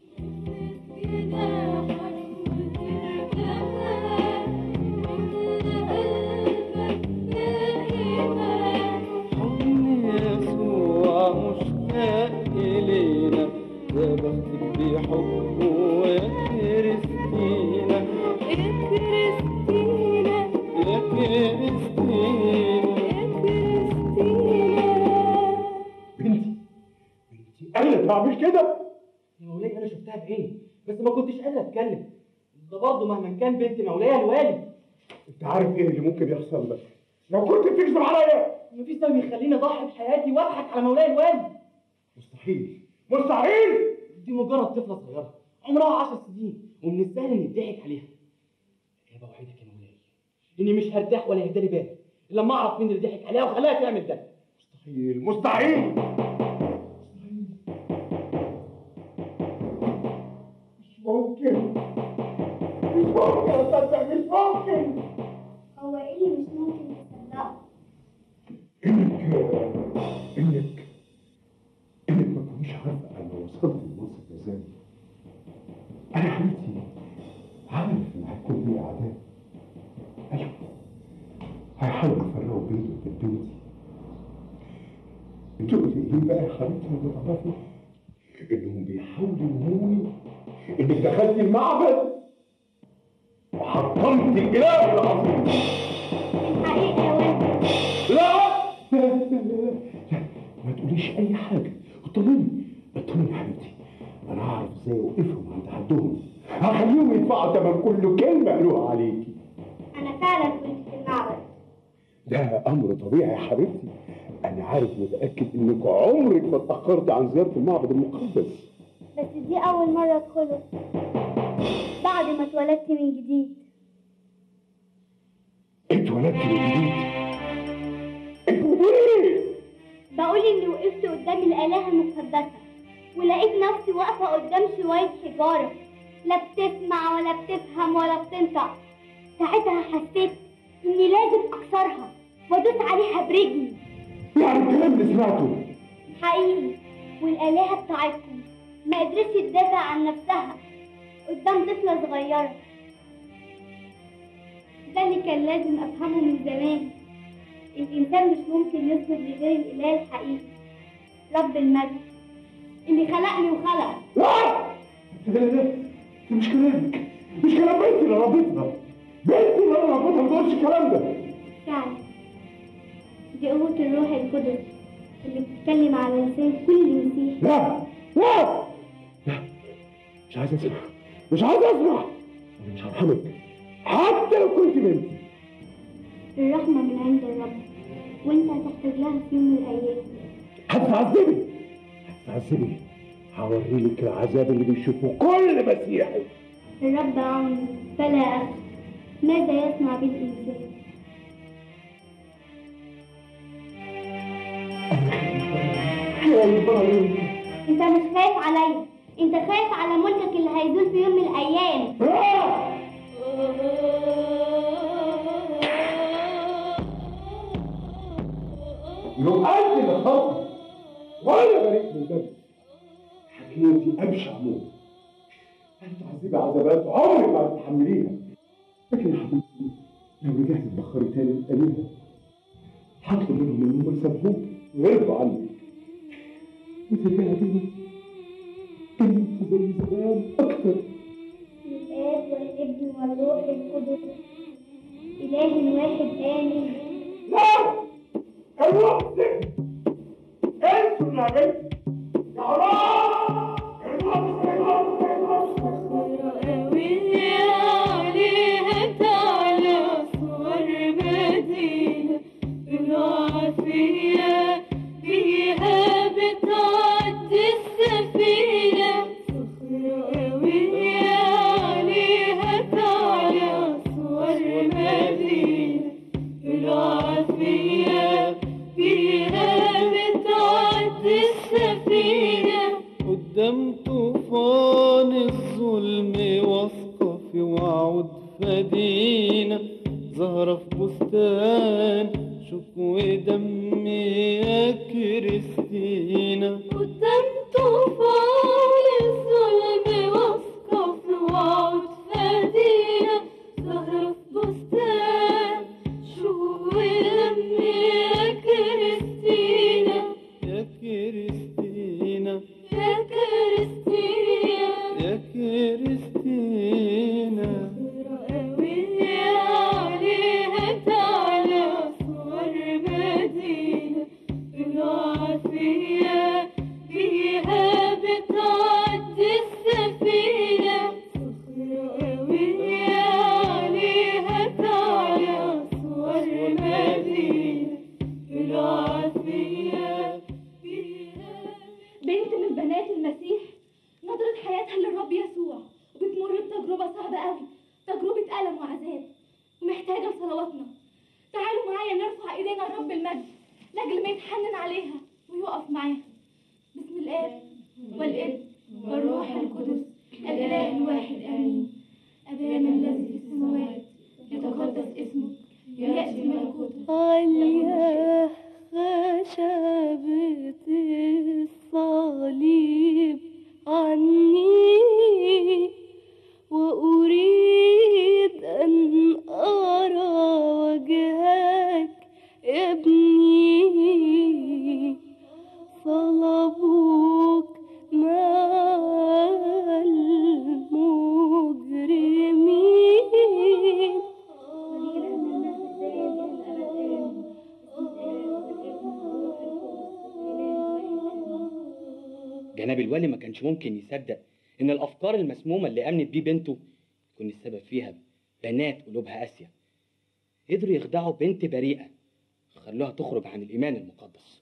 حضن يسوع مشتاق إلينا يا بختك بحبه يا كريستينا يا كريستينا يا كريستينا انا اللي بعمل كده يا مولاي انا شفتها بعيني بس ما كنتش قادر اتكلم ده برضه مهما كان بنت مولاي الوالي انت عارف ايه اللي ممكن يحصل لك لو كنت بتكذب عليا مفيش سبب يخليني اضحي بحياتي واضحك على مولاي الوالي مستحيل مستحيل دي مجرد طفله صغيره عمرها 10 سنين ومن السهل ان يضحك عليها اجابه وحيده يا مولاي اني مش هرتاح ولا يهدالي بالي الا لما اعرف مين اللي ضحك عليها وخلاها تعمل ده مستحيل مستحيل مش ممكن مش ممكن اصدق مش ممكن هو ايه اللي مش ممكن تصدقه انك انك انك ما تكونيش عارفه انا وصلت لمنصب ازاي انا حبيبتي عارف ان هيكون لي اعداء ايوه هيحاولوا يفرقوا بيني وبين بنتي بتقولي ايه بقى يا حبيبتي اللي تعرفي انهم بيحاولوا يوهموني انك دخلت المعبد وحطمت الاله العظيم الحقيقة يا والد لا لا لا لا لا ما تقوليش اي حاجه اطمني اطمني يا حبيبتي انا هعرف ازاي اوقفهم عند حدهم هخليهم يدفعوا ثمن كل كلمه قالوها عليكي أنا فعلا كنت في المعبد ده امر طبيعي يا حبيبتي انا عارف متاكد انك عمرك ما اتاخرت عن زياره المعبد المقدس بس دي أول مرة أدخله بعد ما اتولدت من جديد انت ولدت من جديد انت بتقولي ايه؟ بقول إني وقفت قدام الآلهة المقدسة ولقيت نفسي واقفة قدام شوية حجارة لا بتسمع ولا بتفهم ولا بتنطق ساعتها حسيت إني لازم أكسرها وأدوس عليها برجلي يعني الكلام اللي سمعته حقيقي والآلهة بتاعتكم ما قدرتش تدافع عن نفسها قدام طفلة صغيرة ده اللي كان لازم أفهمه من زمان الإنسان مش ممكن يصبر لغير الإله الحقيقي رب المجد اللي خلقني وخلق لا لا لا ده مش كلامك مش كلام بنتي اللي ربيتها بنتي اللي انا ربيتها ما تقولش الكلام ده فعلا دي قوة الروح القدس اللي بتتكلم على لسان كل مسيحي لا لا لا مش عايز اسمع مش عايز اسمع انا مش هرحمك حتى لو كنت بنتي الرحمة من عند الرب وانت هتحتاج لها في يوم من الأيام هتعذبي هتعذبي هوريلك العذاب اللي بيشوفه كل مسيحي الرب عوني فلا أخف ماذا يصنع بالإنسان يا إبراهيم انت مش خايف عليا انت خايف على ملكك اللي هيزول في يوم من الأيام يؤدي للخطر ولا بريء من دم حكيمتي ابشع موت انت عذبي عذابات عمرك ما هتتحمليها لكن يا حبيبتي لو رجعت تبخري تاني الآلهة هطلب منهم انهم يسامحوك ويرضوا عنك وترجعي بيهم انت زي زمان اكتر الآب والابن والروح القدس إله واحد آمين لا الوقت انتوا اللي عملتوا قدام طوفان الظلم واثقة في وعود فدينا زهرة في بستان شكوى دم يا كريستينا قدام طوفان الظلم واثقة في وعود فدينا زهرة في بستان شو دم يا كريستينا يا كريستينا يا كريستينا يا كريستينا قوية عليها تعلى صور مدينة العافية فيها بتعدي السفينة صخرة قوية عليها تعلى صور مدينة العافية بنت من بنات المسيح نظرت حياتها للرب يسوع وبتمر بتجربة صعبة قوي تجربة ألم وعذاب ومحتاجة لصلواتنا تعالوا معايا نرفع ايدينا لرب المجد لاجل ما يتحنن عليها ويقف معاها بسم الآب والابن والروح القدس الإله الواحد آمين أبانا الذي في السماوات يتقدس اسمك يأتي ملكوتك عليا خشبة الصليب عني وأريد أن أرى وجهك يا ابني صلبوك مع المجرمين جناب الوالي ما كانش ممكن يصدق ان الافكار المسمومه اللي امنت بيه بنته يكون السبب فيها بنات قلوبها قاسيه قدروا يخدعوا بنت بريئه خلوها تخرج عن الايمان المقدس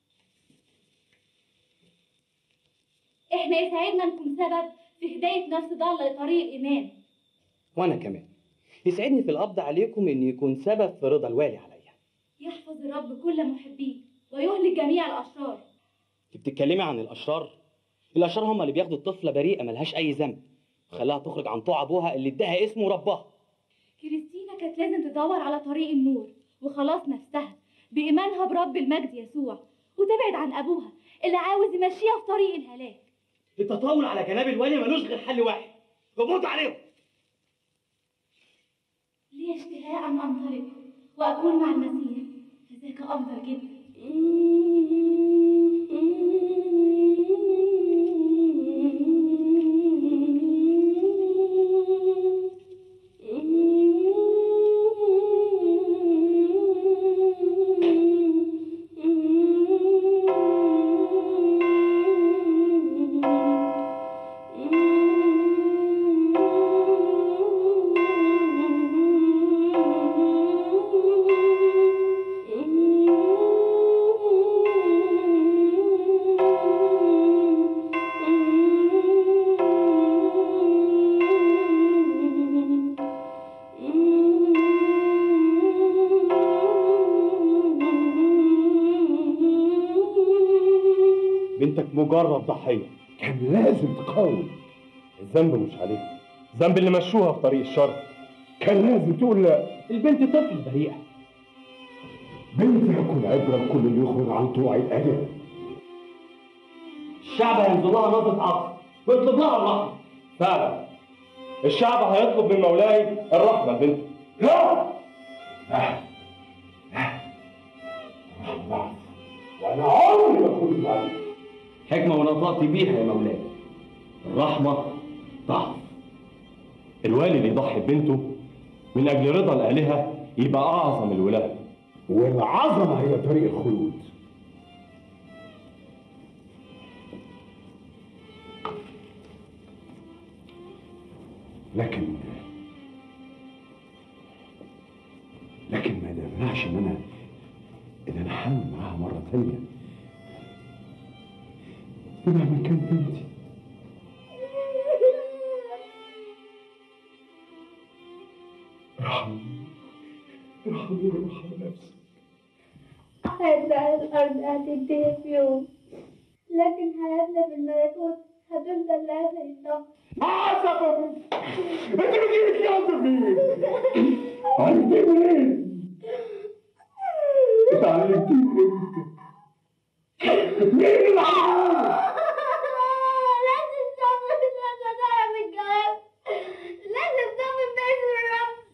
احنا يسعدنا نكون سبب في هداية نفس ضالة لطريق الإيمان وانا كمان يسعدني في القبض عليكم ان يكون سبب في رضا الوالي عليا يحفظ الرب كل محبيه ويهلك جميع الأشرار انت بتتكلمي عن الاشرار الاشرار هم اللي بياخدوا الطفله بريئه ملهاش اي ذنب خلاها تخرج عن طوع ابوها اللي اداها اسمه وربها كريستينا كانت لازم تدور على طريق النور وخلاص نفسها بإيمانها برب المجد يسوع وتبعد عن أبوها اللي عاوز يمشيها في طريق الهلاك التطاول على جناب الوالي ملوش غير حل واحد هبوط عليهم لي اشتهاء أن أنطلق وأكون مع المسيح فذاك أفضل جدا بنتك مجرد ضحية كان لازم تقاوم الذنب مش عليك الذنب اللي مشوها في طريق الشر كان لازم تقول لا البنت طفل بريئة بنتي هتكون عبرة لكل اللي يخرج عن طوع الآلهة الشعب هينزل لها نظرة عطف ويطلب لها الرحمة فعلا الشعب هيطلب من مولاي الرحمة لبنته لا لا لا ضعف وأنا عمري ما كنت ضعيف حكمة ونطقت بيها يا مولاي الرحمة ضعف الوالي اللي يضحي ببنته من أجل رضا الآلهة يبقى أعظم الولاة والعظمة هي طريق الخلود لكن لكن ما يمنعش ان انا ان انا احاول معاها مرة تانية مهما كان بنتي ارحمني ارحمني وارحم نفسك حياتنا على الأرض هتنتهي في يوم لكن حياتنا في الملكوت هتفضل لآخر الدهر عصبة انت بتجيب الكلام ده منين؟ عرفتي منين؟ اتعلمتي امتى؟ مين اللي عمل؟ لازم تعمل لازم تعمل الجواب لازم تعمل باسم الرب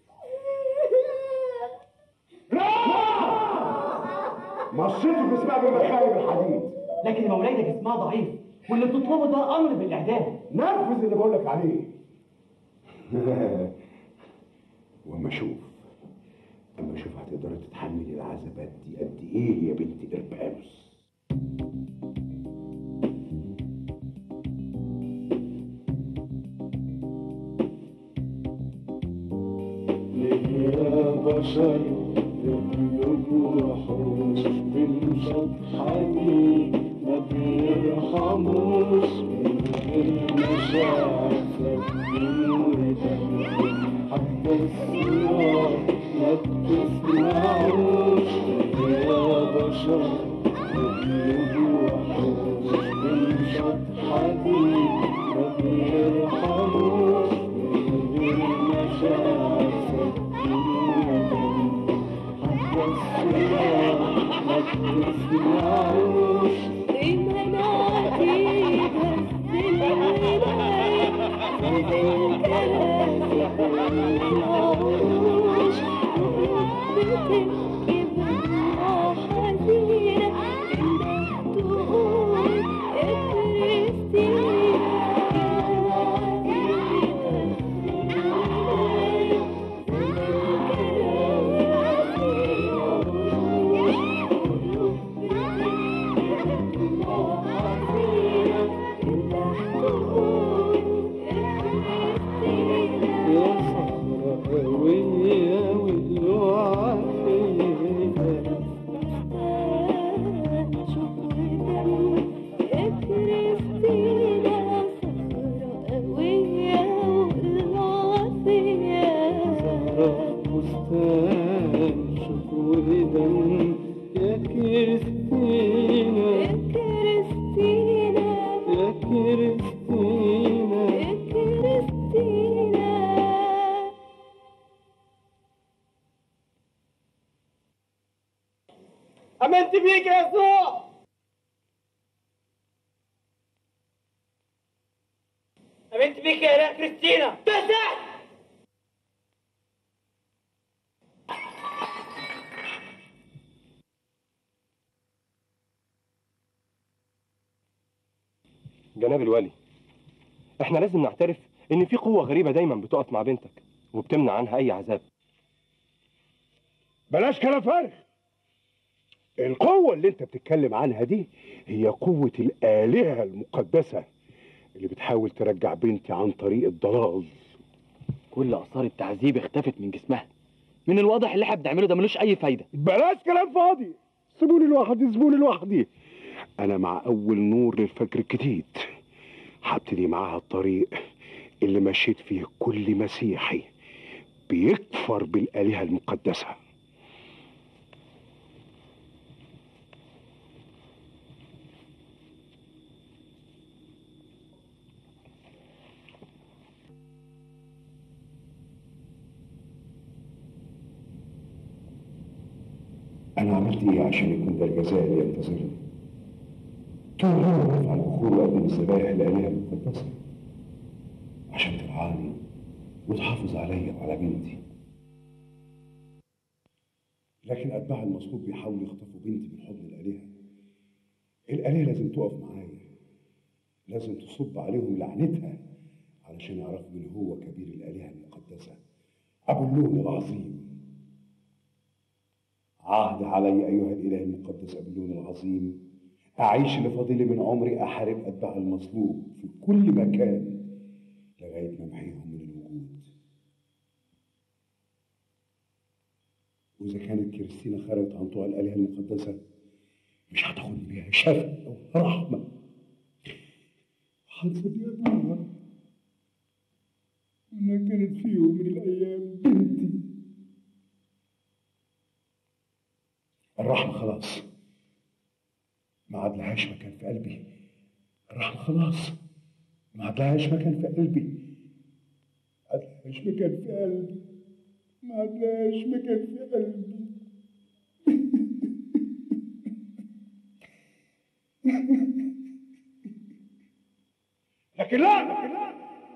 مصيته جسمها بمخارج الحديد لكن يا مولاي ده جسمها ضعيف واللي بتطلبه ده امر بالاعدام نفذ اللي بقول لك عليه واما اشوف اما اشوف هتقدري تتحملي العذابات دي قد ايه يا بنت اربانوس يا بشر يقلبوا وحوش بالشطحة دي ما بيرحموش من غير مشاعر سكين ودم حتى الصيام ما بتسمعوش يا بشر يقلبوا وحوش بالشطحة دي ما بيرحموش من غير مشاعر يا كريستينا يا كريستينا يا كريستينا يا كريستينا امنت بيك يا يسوع امنت بيك يا اله كريستينا بس جناب الولي احنا لازم نعترف ان في قوة غريبة دايما بتقف مع بنتك وبتمنع عنها اي عذاب بلاش كلام فارغ القوة اللي انت بتتكلم عنها دي هي قوة الآلهة المقدسة اللي بتحاول ترجع بنتي عن طريق الضلال كل اثار التعذيب اختفت من جسمها من الواضح اللي احنا بنعمله ده ملوش اي فايده بلاش كلام فاضي سيبوني لوحدي سيبوني لوحدي انا مع اول نور للفجر الجديد هبتدي معاها الطريق اللي مشيت فيه كل مسيحي بيكفر بالآلهة المقدسة أنا عملت إيه عشان يكون ده الجزاء اللي ينتظرني؟ طول عمري برفع البخور وأقدم الذبائح للآلهة المقدسة عشان ترعاني وتحافظ عليا وعلى بنتي لكن أتباع المصلوب بيحاولوا يخطفوا بنتي من حضن الآلهة الآلهة لازم تقف معايا لازم تصب عليهم لعنتها علشان يعرفوا مين هو كبير الآلهة المقدسة أبو اللون العظيم عهد علي أيها الإله المقدس أبو اللون العظيم أعيش اللي فاضلي من عمري أحارب أتباع المصلوب في كل مكان لغاية ما أمحيهم من الوجود وإذا كانت كريستينا خرجت عن طوع الآلهة المقدسة مش هتاخدني بيها شفقة ورحمة هنسى يا أبوها إنها كانت في يوم من الأيام بنتي الرحمة خلاص ما عاد لهاش مكان في قلبي الرحمة خلاص ما عندهاش مكان في قلبي ما عندهاش مكان في قلبي ما عندهاش مكان في قلبي لكن لا لكن لا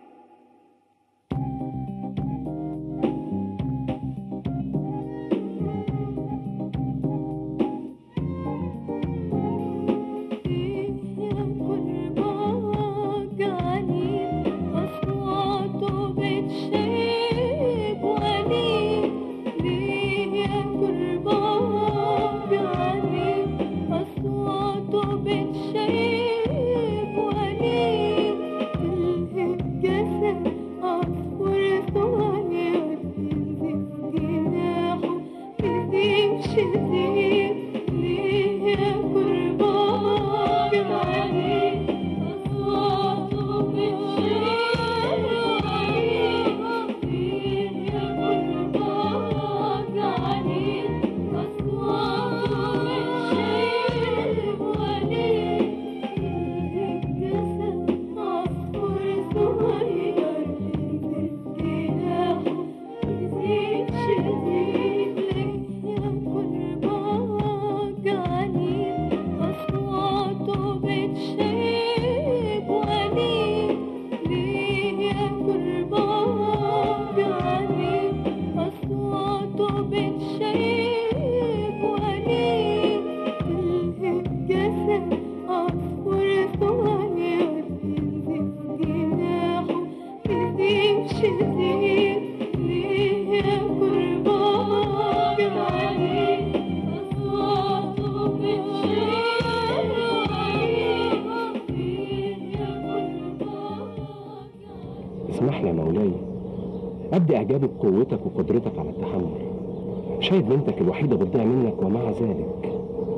اسمح لي يا مولاي أبدي إعجابي بقوتك وقدرتك على التحمل شايف بنتك الوحيدة بتضيع منك ومع ذلك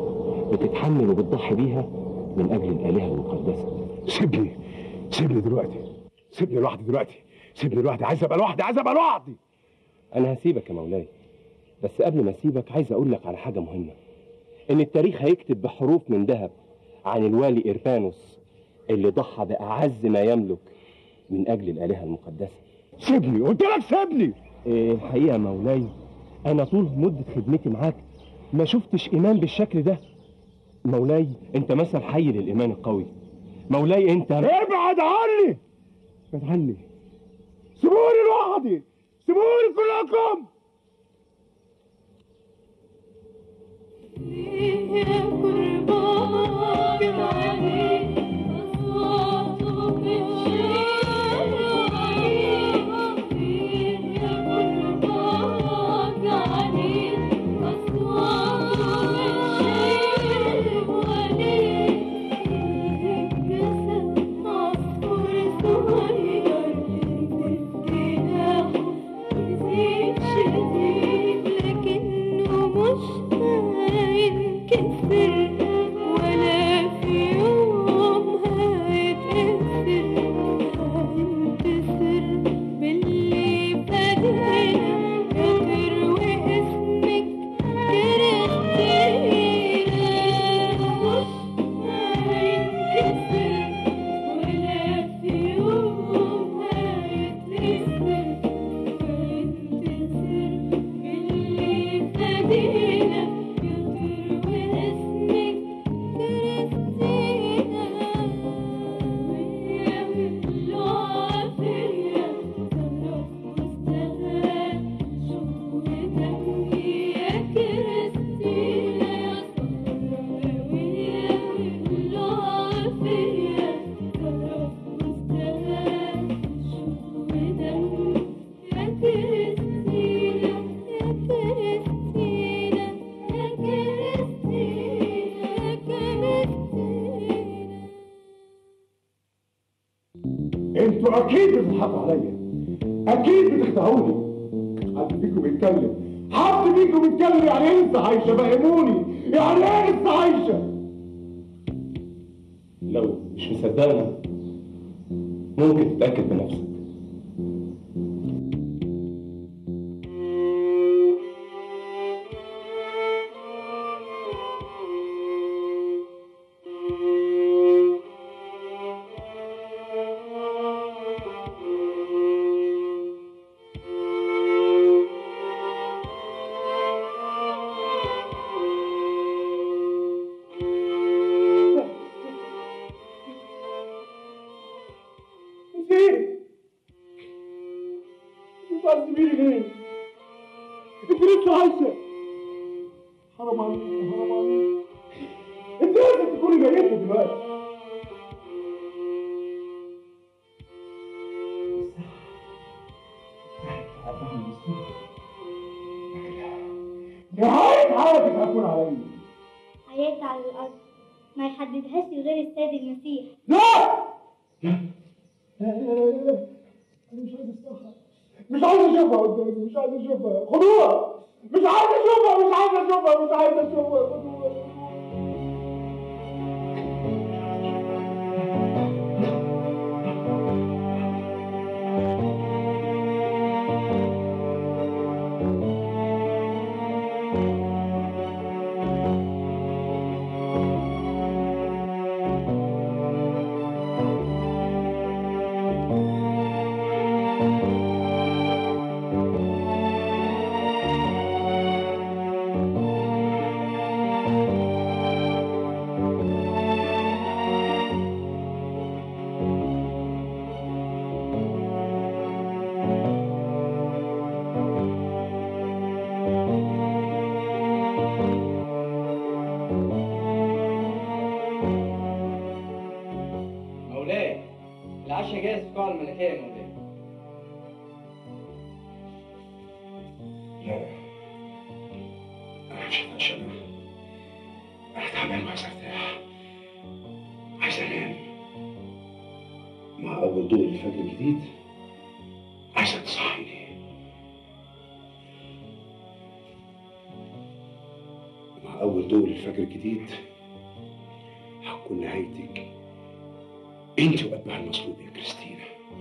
بتتحمل وبتضحي بيها من أجل الآلهة المقدسة سيبني سيبني دلوقتي سيبني لوحدي دلوقتي سيبني لوحدي عايز ابقى لوحدي عايز ابقى لوحدي أنا هسيبك يا مولاي بس قبل ما أسيبك عايز أقول لك على حاجة مهمة إن التاريخ هيكتب بحروف من ذهب عن الوالي إرفانوس اللي ضحى بأعز ما يملك من أجل الآلهة المقدسة سيبني قلت لك سيبني إيه الحقيقة يا مولاي أنا طول مدة خدمتي معاك ما شفتش إيمان بالشكل ده مولاي أنت مثل حي للإيمان القوي مولاي أنت ابعد عني ابعد عني سيبوني لوحدي سيبوني كلكم ولا في يوم هيتأثر هينتصر باللي فاتني يطير واسمك كرهتينا مش هينكسر ولا في يوم هيتأثر هينتصر باللي فاتني انتوا اكيد بتضحكوا عليا اكيد بتخدعوني حد فيكم يتكلم حد فيكم يتكلم يعني ايه لسه عايشه فهموني يعني ايه لسه عايشه لو مش مصدقني ممكن تتأكد بنفسك فين؟ انت بتعذبيني ليه؟ انت لسه عايشه حرام عليك حرام عليك انت لازم تكوني ميتة دلوقتي نهاية حياتك هتكون عليا حياتي على الأرض ما يحددهاش غير السيد المسيح لا لا لا لا لا انا مش عايز اسمعها مش عايز اشوفها قدامي مش عايز اشوفها خدوها مش عايز اشوفها مش عايز اشوفها مش عايز اشوفها خدوها مولاي العشاء جاهز في قاعة الملكية يا مولاي لا انا مش هتعشى انا تعبان وعايز ارتاح عايز انام مع اول ضوء الفجر الجديد عايزك تصحيني مع اول ضوء الفجر الجديد هتكون نهايتك انت واتباع المصلوب يا كريستينا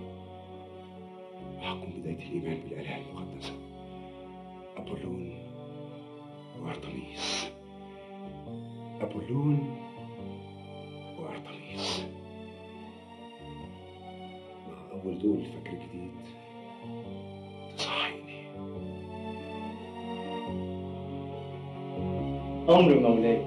وهتكون بدايه الايمان بالاله المقدسه ابولون وارطميس ابولون وارطميس مع اول ضوء الفجر الجديد تصحيني أمر مولاي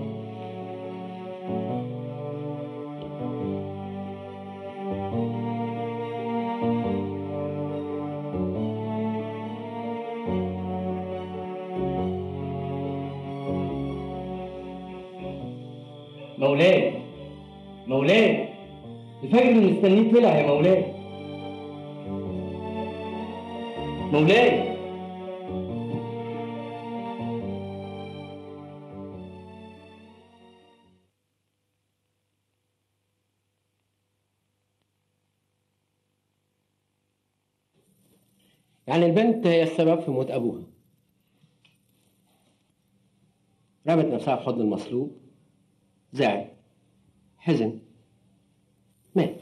مولاي مولاي الفجر اللي مستنيه طلع يا مولاي مولاي يعني البنت هي السبب في موت أبوها رمت نفسها في حضن المصلوب زعل حزن مات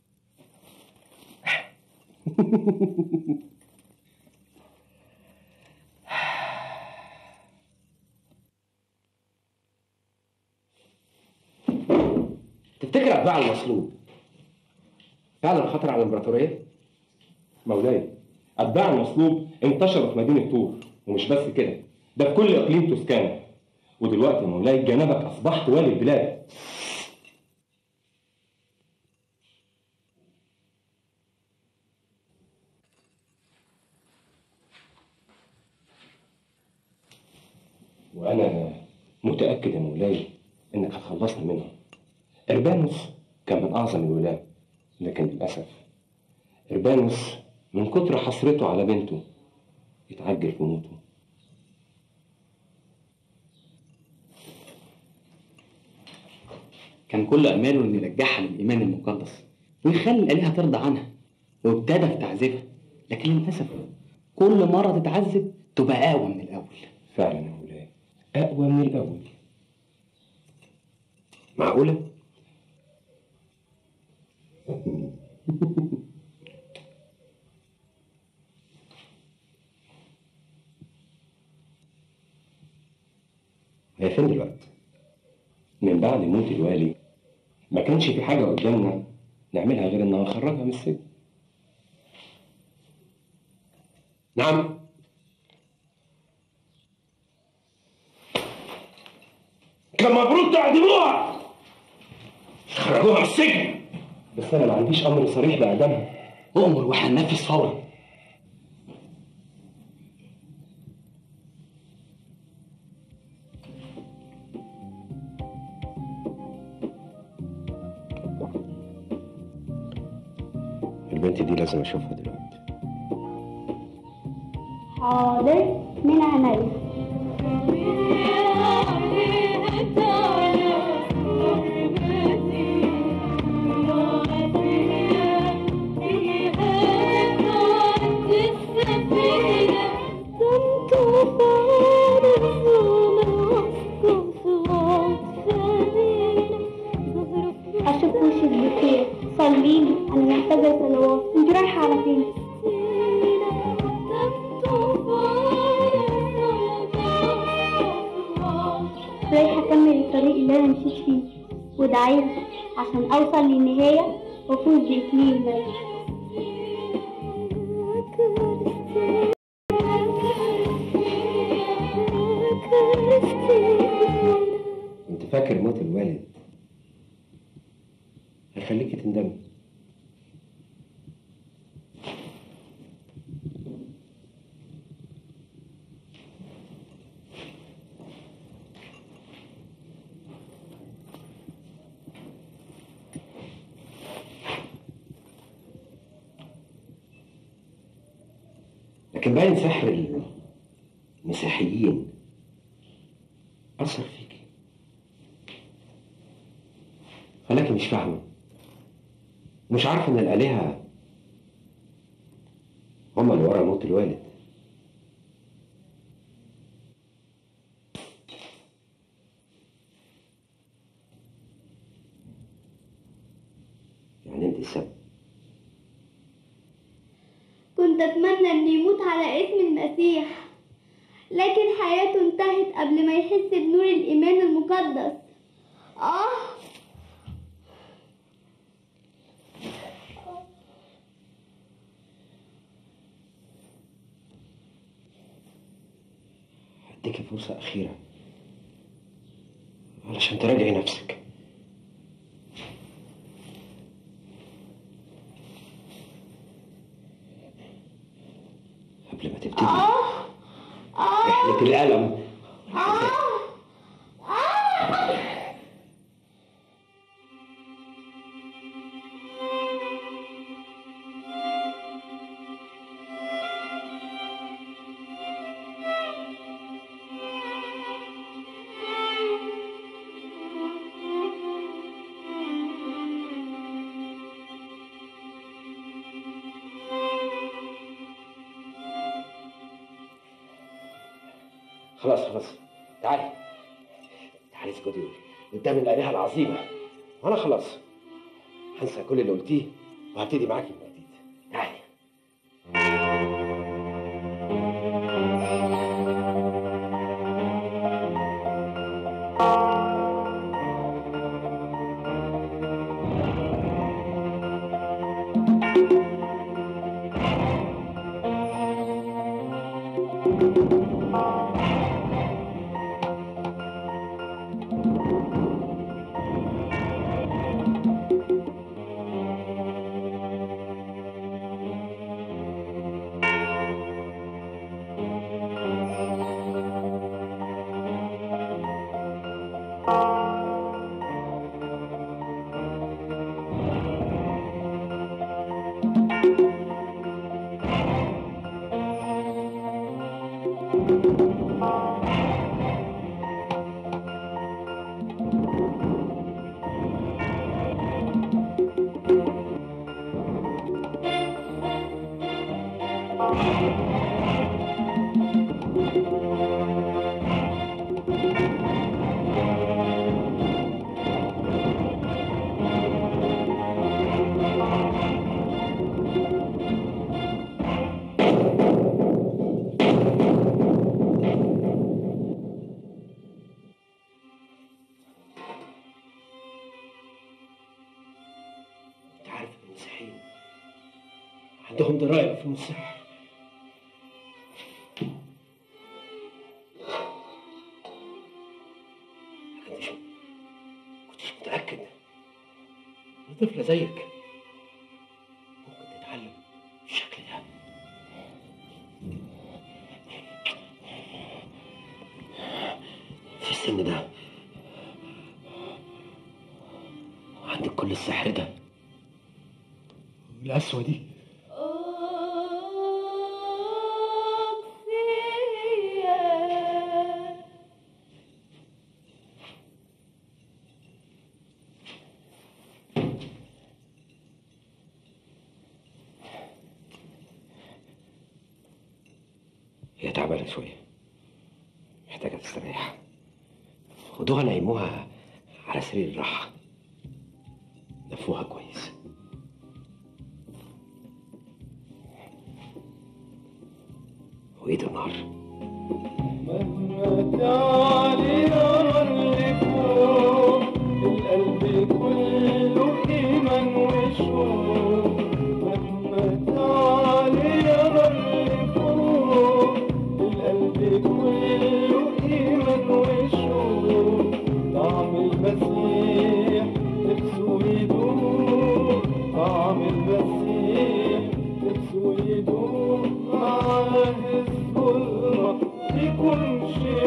تفتكر أتباع المصلوب فعلا خطر على الإمبراطورية؟ مولاي أتباع المصلوب انتشروا في مدينة طور ومش بس كده ده في كل إقليم توسكانا ودلوقتي يا مولاي جنابك أصبحت والي البلاد وأنا متأكد يا مولاي إنك هتخلصني منهم إربانوس كان من أعظم الولاة لكن للأسف إربانوس من كتر حسرته على بنته اتعجل في موته كان كل اماله انه يرجعها للايمان المقدس ويخلي الالهه ترضى عنها وابتدى في تعذيبها لكن للاسف كل مره تتعذب تبقى اقوى من الاول فعلا يا مولاي أقوى من الأول معقولة؟ هي فين دلوقتي؟ من بعد موت الوالي ما كانش في حاجة قدامنا نعملها غير إنها نخرجها من السجن نعم كان مبروك تعدموها خرجوها من السجن بس انا ما عنديش امر صريح باعدامها اؤمر وهننفذ فورا البنت دي لازم اشوفها دلوقتي حاضر من عينيا أشوف وشك بخير صليلي أنا محتاجة صلوات أنت رايحة على فين؟ رايحة أكمل الطريق اللي أنا مشيت فيه وادعيلي عشان أوصل للنهاية وأفوز بإكليل الملك انت فاكر موت الوالد هيخليكي تندمي لكن باين سحر المسيحيين أثر فيكي خلاكي مش فاهمة مش عارفة إن الآلهة هما اللي ورا موت الوالد يعني أنت السبب كنت أتمنى إنه يموت على اسم المسيح لكن حياته انتهت قبل ما يحس بنور الإيمان المقدس آه هديكي فرصة أخيرة علشان تراجعي نفسك قبل ما تبتدي رحلة الألم خلاص خلاص تعالي تعالي اسكتي قدام الآلهة العظيمة وأنا خلاص هنسى كل اللي قلتيه وهبتدي معاكي من جديد تعالي انت عارف ان المسيحيين عندهم ضرائب في السحر لكن مش كنتش متأكد إن طفلة زيك السن ده عندك كل السحر ده القسوة دي هي تعبانة شوية محتاجة تستريح خدوها نيموها على سرير الراحة لفوها كويس وإيد النار تعالي يا اللي فوق القلب كله إيمان وشوق مهما تعالي يا اللي فوق القلب كله إيمان وشوق طعم المسيح نفسه يدوق طعم المسيح نفسه يدوق معاه الظلمة يكون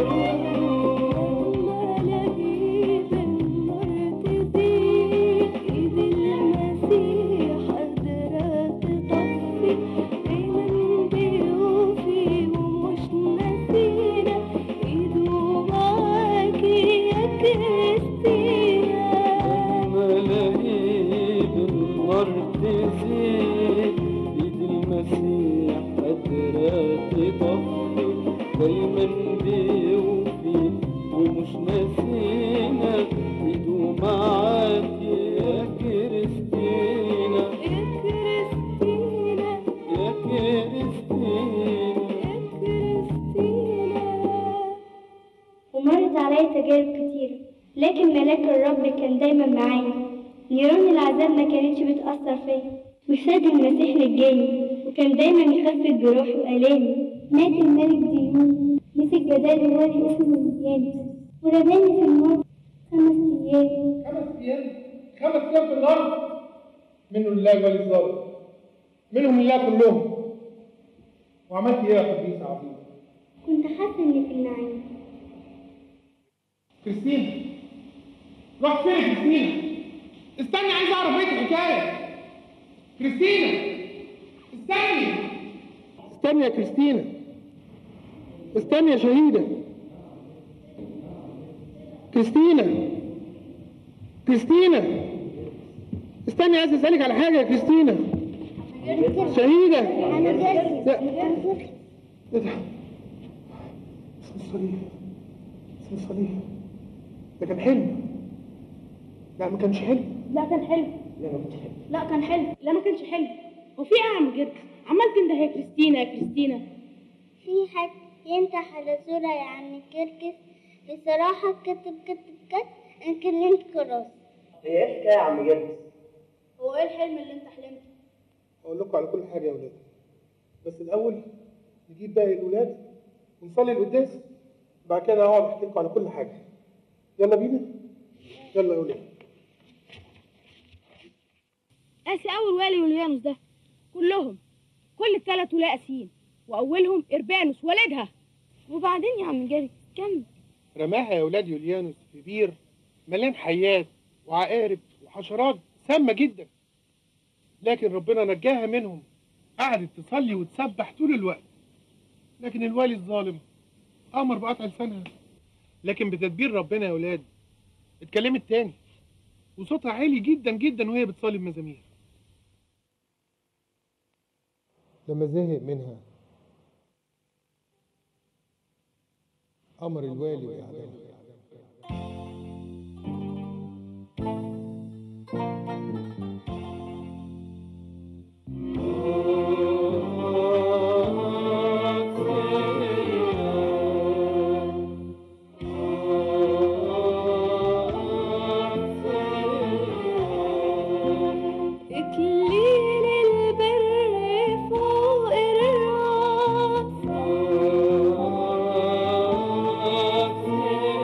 ملاهيب النار تزيد ايد المسيح قادرة تطفي دايما بيوفي ومش ناسينا ايده معاكي يا كريستينا يا كريستينا يا كريستينا ومرت عليا تجارب كتير لكن ملاك الرب كان دايما معايا نيران العذاب ما كانتش بتأثر فيا وساد المسيح نجاني وكان دايما يخفف جروحي وآلامي مات الملك ديون مسك بدالي الوالي اسمه مدياني ورماني في النار خمس أيام خمس ايام خمس ايام في النار منهم الله ولي الظالم منهم الله كلهم وعملت ايه يا قديس عظيم كنت حاسة إني في النعيم كريستينا رحت فين يا كريستينا استني عايز اعرف ايه الحكايه كريستينا استني استني يا كريستينا استني يا شهيده كريستينا كريستينا استني عايز اسالك على حاجه يا كريستينا شهيده لا. ايه ده اسم الصليب اسم الصليب ده كان حلم لا ما كانش حلم لا كان حلو لا ما كانش حلم لا كان حلو لا ما كانش حلو هو في ايه يا عم جد عمال تنده يا كريستينا يا كريستينا في حد ينتح على صورة يا عم كركس بصراحة كتب كتب كتب أنا كلمت كراس هي ايه الحكايه يا عم جرجس؟ هو ايه الحلم اللي انت حلمته اقول لكم على كل حاجه يا اولاد بس الاول نجيب باقي الاولاد ونصلي القداس بعد كده اقعد احكي لكم على كل حاجه يلا بينا يلا يا اولاد قاسي قوي الوالي واليانوس ده كلهم كل الثلاث ولاء قاسيين واولهم اربانوس والدها وبعدين يا عم جري كمل رماها يا اولاد يوليانوس في بير مليان حيات وعقارب وحشرات سامه جدا لكن ربنا نجاها منهم قعدت تصلي وتسبح طول الوقت لكن الوالي الظالم امر بقطع لسانها لكن بتدبير ربنا يا اولاد اتكلمت تاني وصوتها عالي جدا جدا وهي بتصلي بمزامير لما زهق منها امر الوالي باعدامها إكليل البر فوق الراس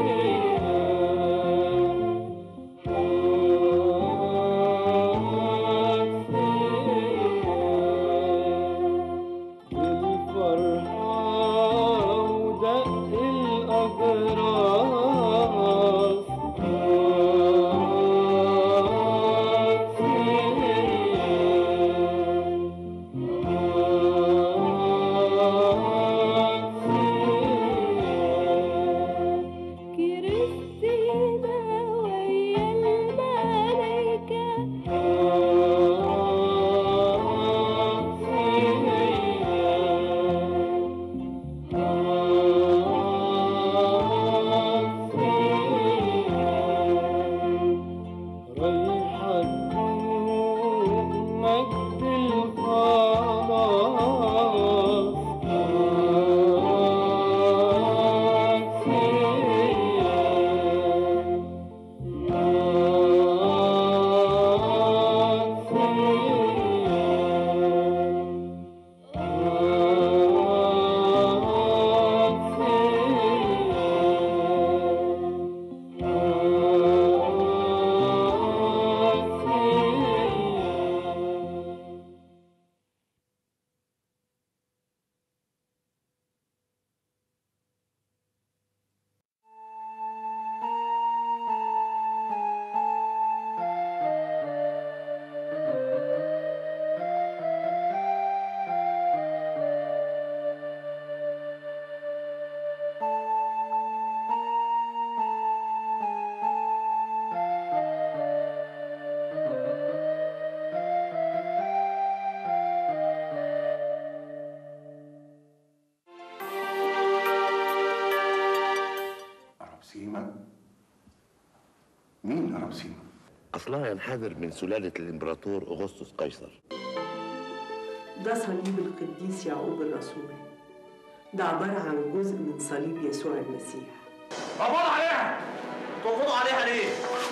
الأرابسين أصلها ينحدر من سلالة الإمبراطور أغسطس قيصر ده صليب القديس يعقوب الرسول ده عبارة عن جزء من صليب يسوع المسيح مقبوض عليها تقبضوا عليها ليه؟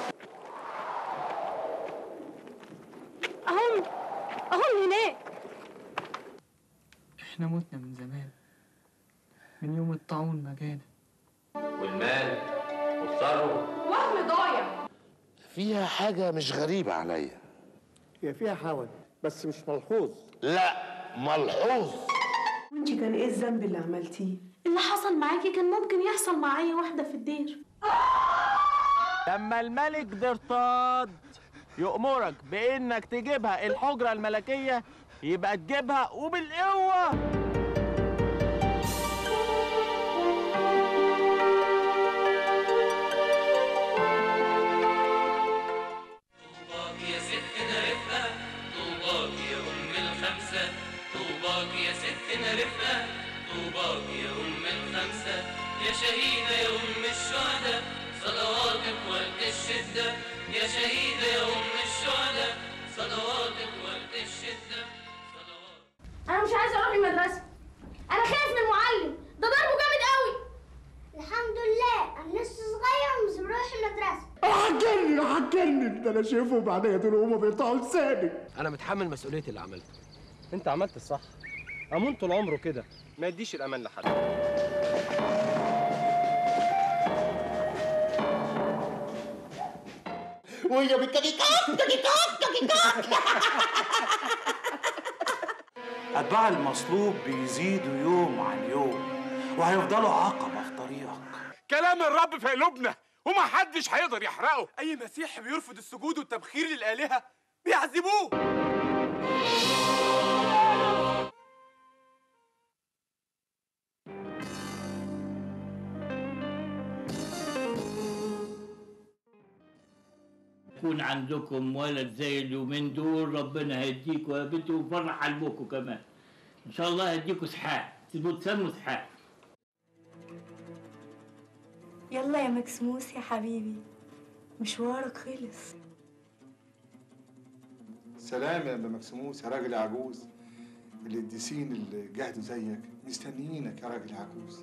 اهم اهم هناك احنا متنا من زمان من يوم الطاعون ما جانا والمال والثروة وهم ضايع فيها حاجة مش غريبة عليا هي فيها حول بس مش ملحوظ لا ملحوظ وانت كان ايه الذنب اللي عملتيه؟ اللي حصل معاكي كان ممكن يحصل مع اي واحده في الدير لما الملك درطاد يأمرك بإنك تجيبها الحجرة الملكية يبقى تجيبها وبالقوة طوباك يا ستنا رفقة طوباك يا أم الخمسة طوباك يا ستنا رفقة طوباك يا أم الخمسة يا شهيدة يا أم الشهداء صلواتك وقت الشدة يا شهيدة يا أم الشهداء صلواتك وقت الشدة انا مش عايزه اروح المدرسه انا خايف من المعلم ده ضربه جامد قوي الحمد لله انا لسه صغير ومش بروح المدرسه هتجنن هتجنن ده انا شايفهم بعديا دول هما بيقطعوا لساني انا متحمل مسؤوليه اللي عملته انت عملت الصح امون طول عمره كده ما يديش الامان لحد وهي بتجي كاك تجي كاك تجي كاك أتباع المصلوب بيزيدوا يوم عن يوم وهيفضلوا عقبة في طريقك كلام الرب في قلوبنا ومحدش هيقدر يحرقه اي مسيح بيرفض السجود والتبخير للالهه بيعذبوه يكون عندكم ولد زي اليومين دول ربنا هيديكوا يا بنتي ويفرح قلبكم كمان ان شاء الله هيديكوا اسحاق تبقوا تسموا اسحاق يلا يا مكسموس يا حبيبي مشوارك خلص سلام يا ابن مكسوموس يا راجل عجوز القديسين اللي جهدوا زيك مستنيينك يا راجل عجوز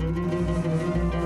العالم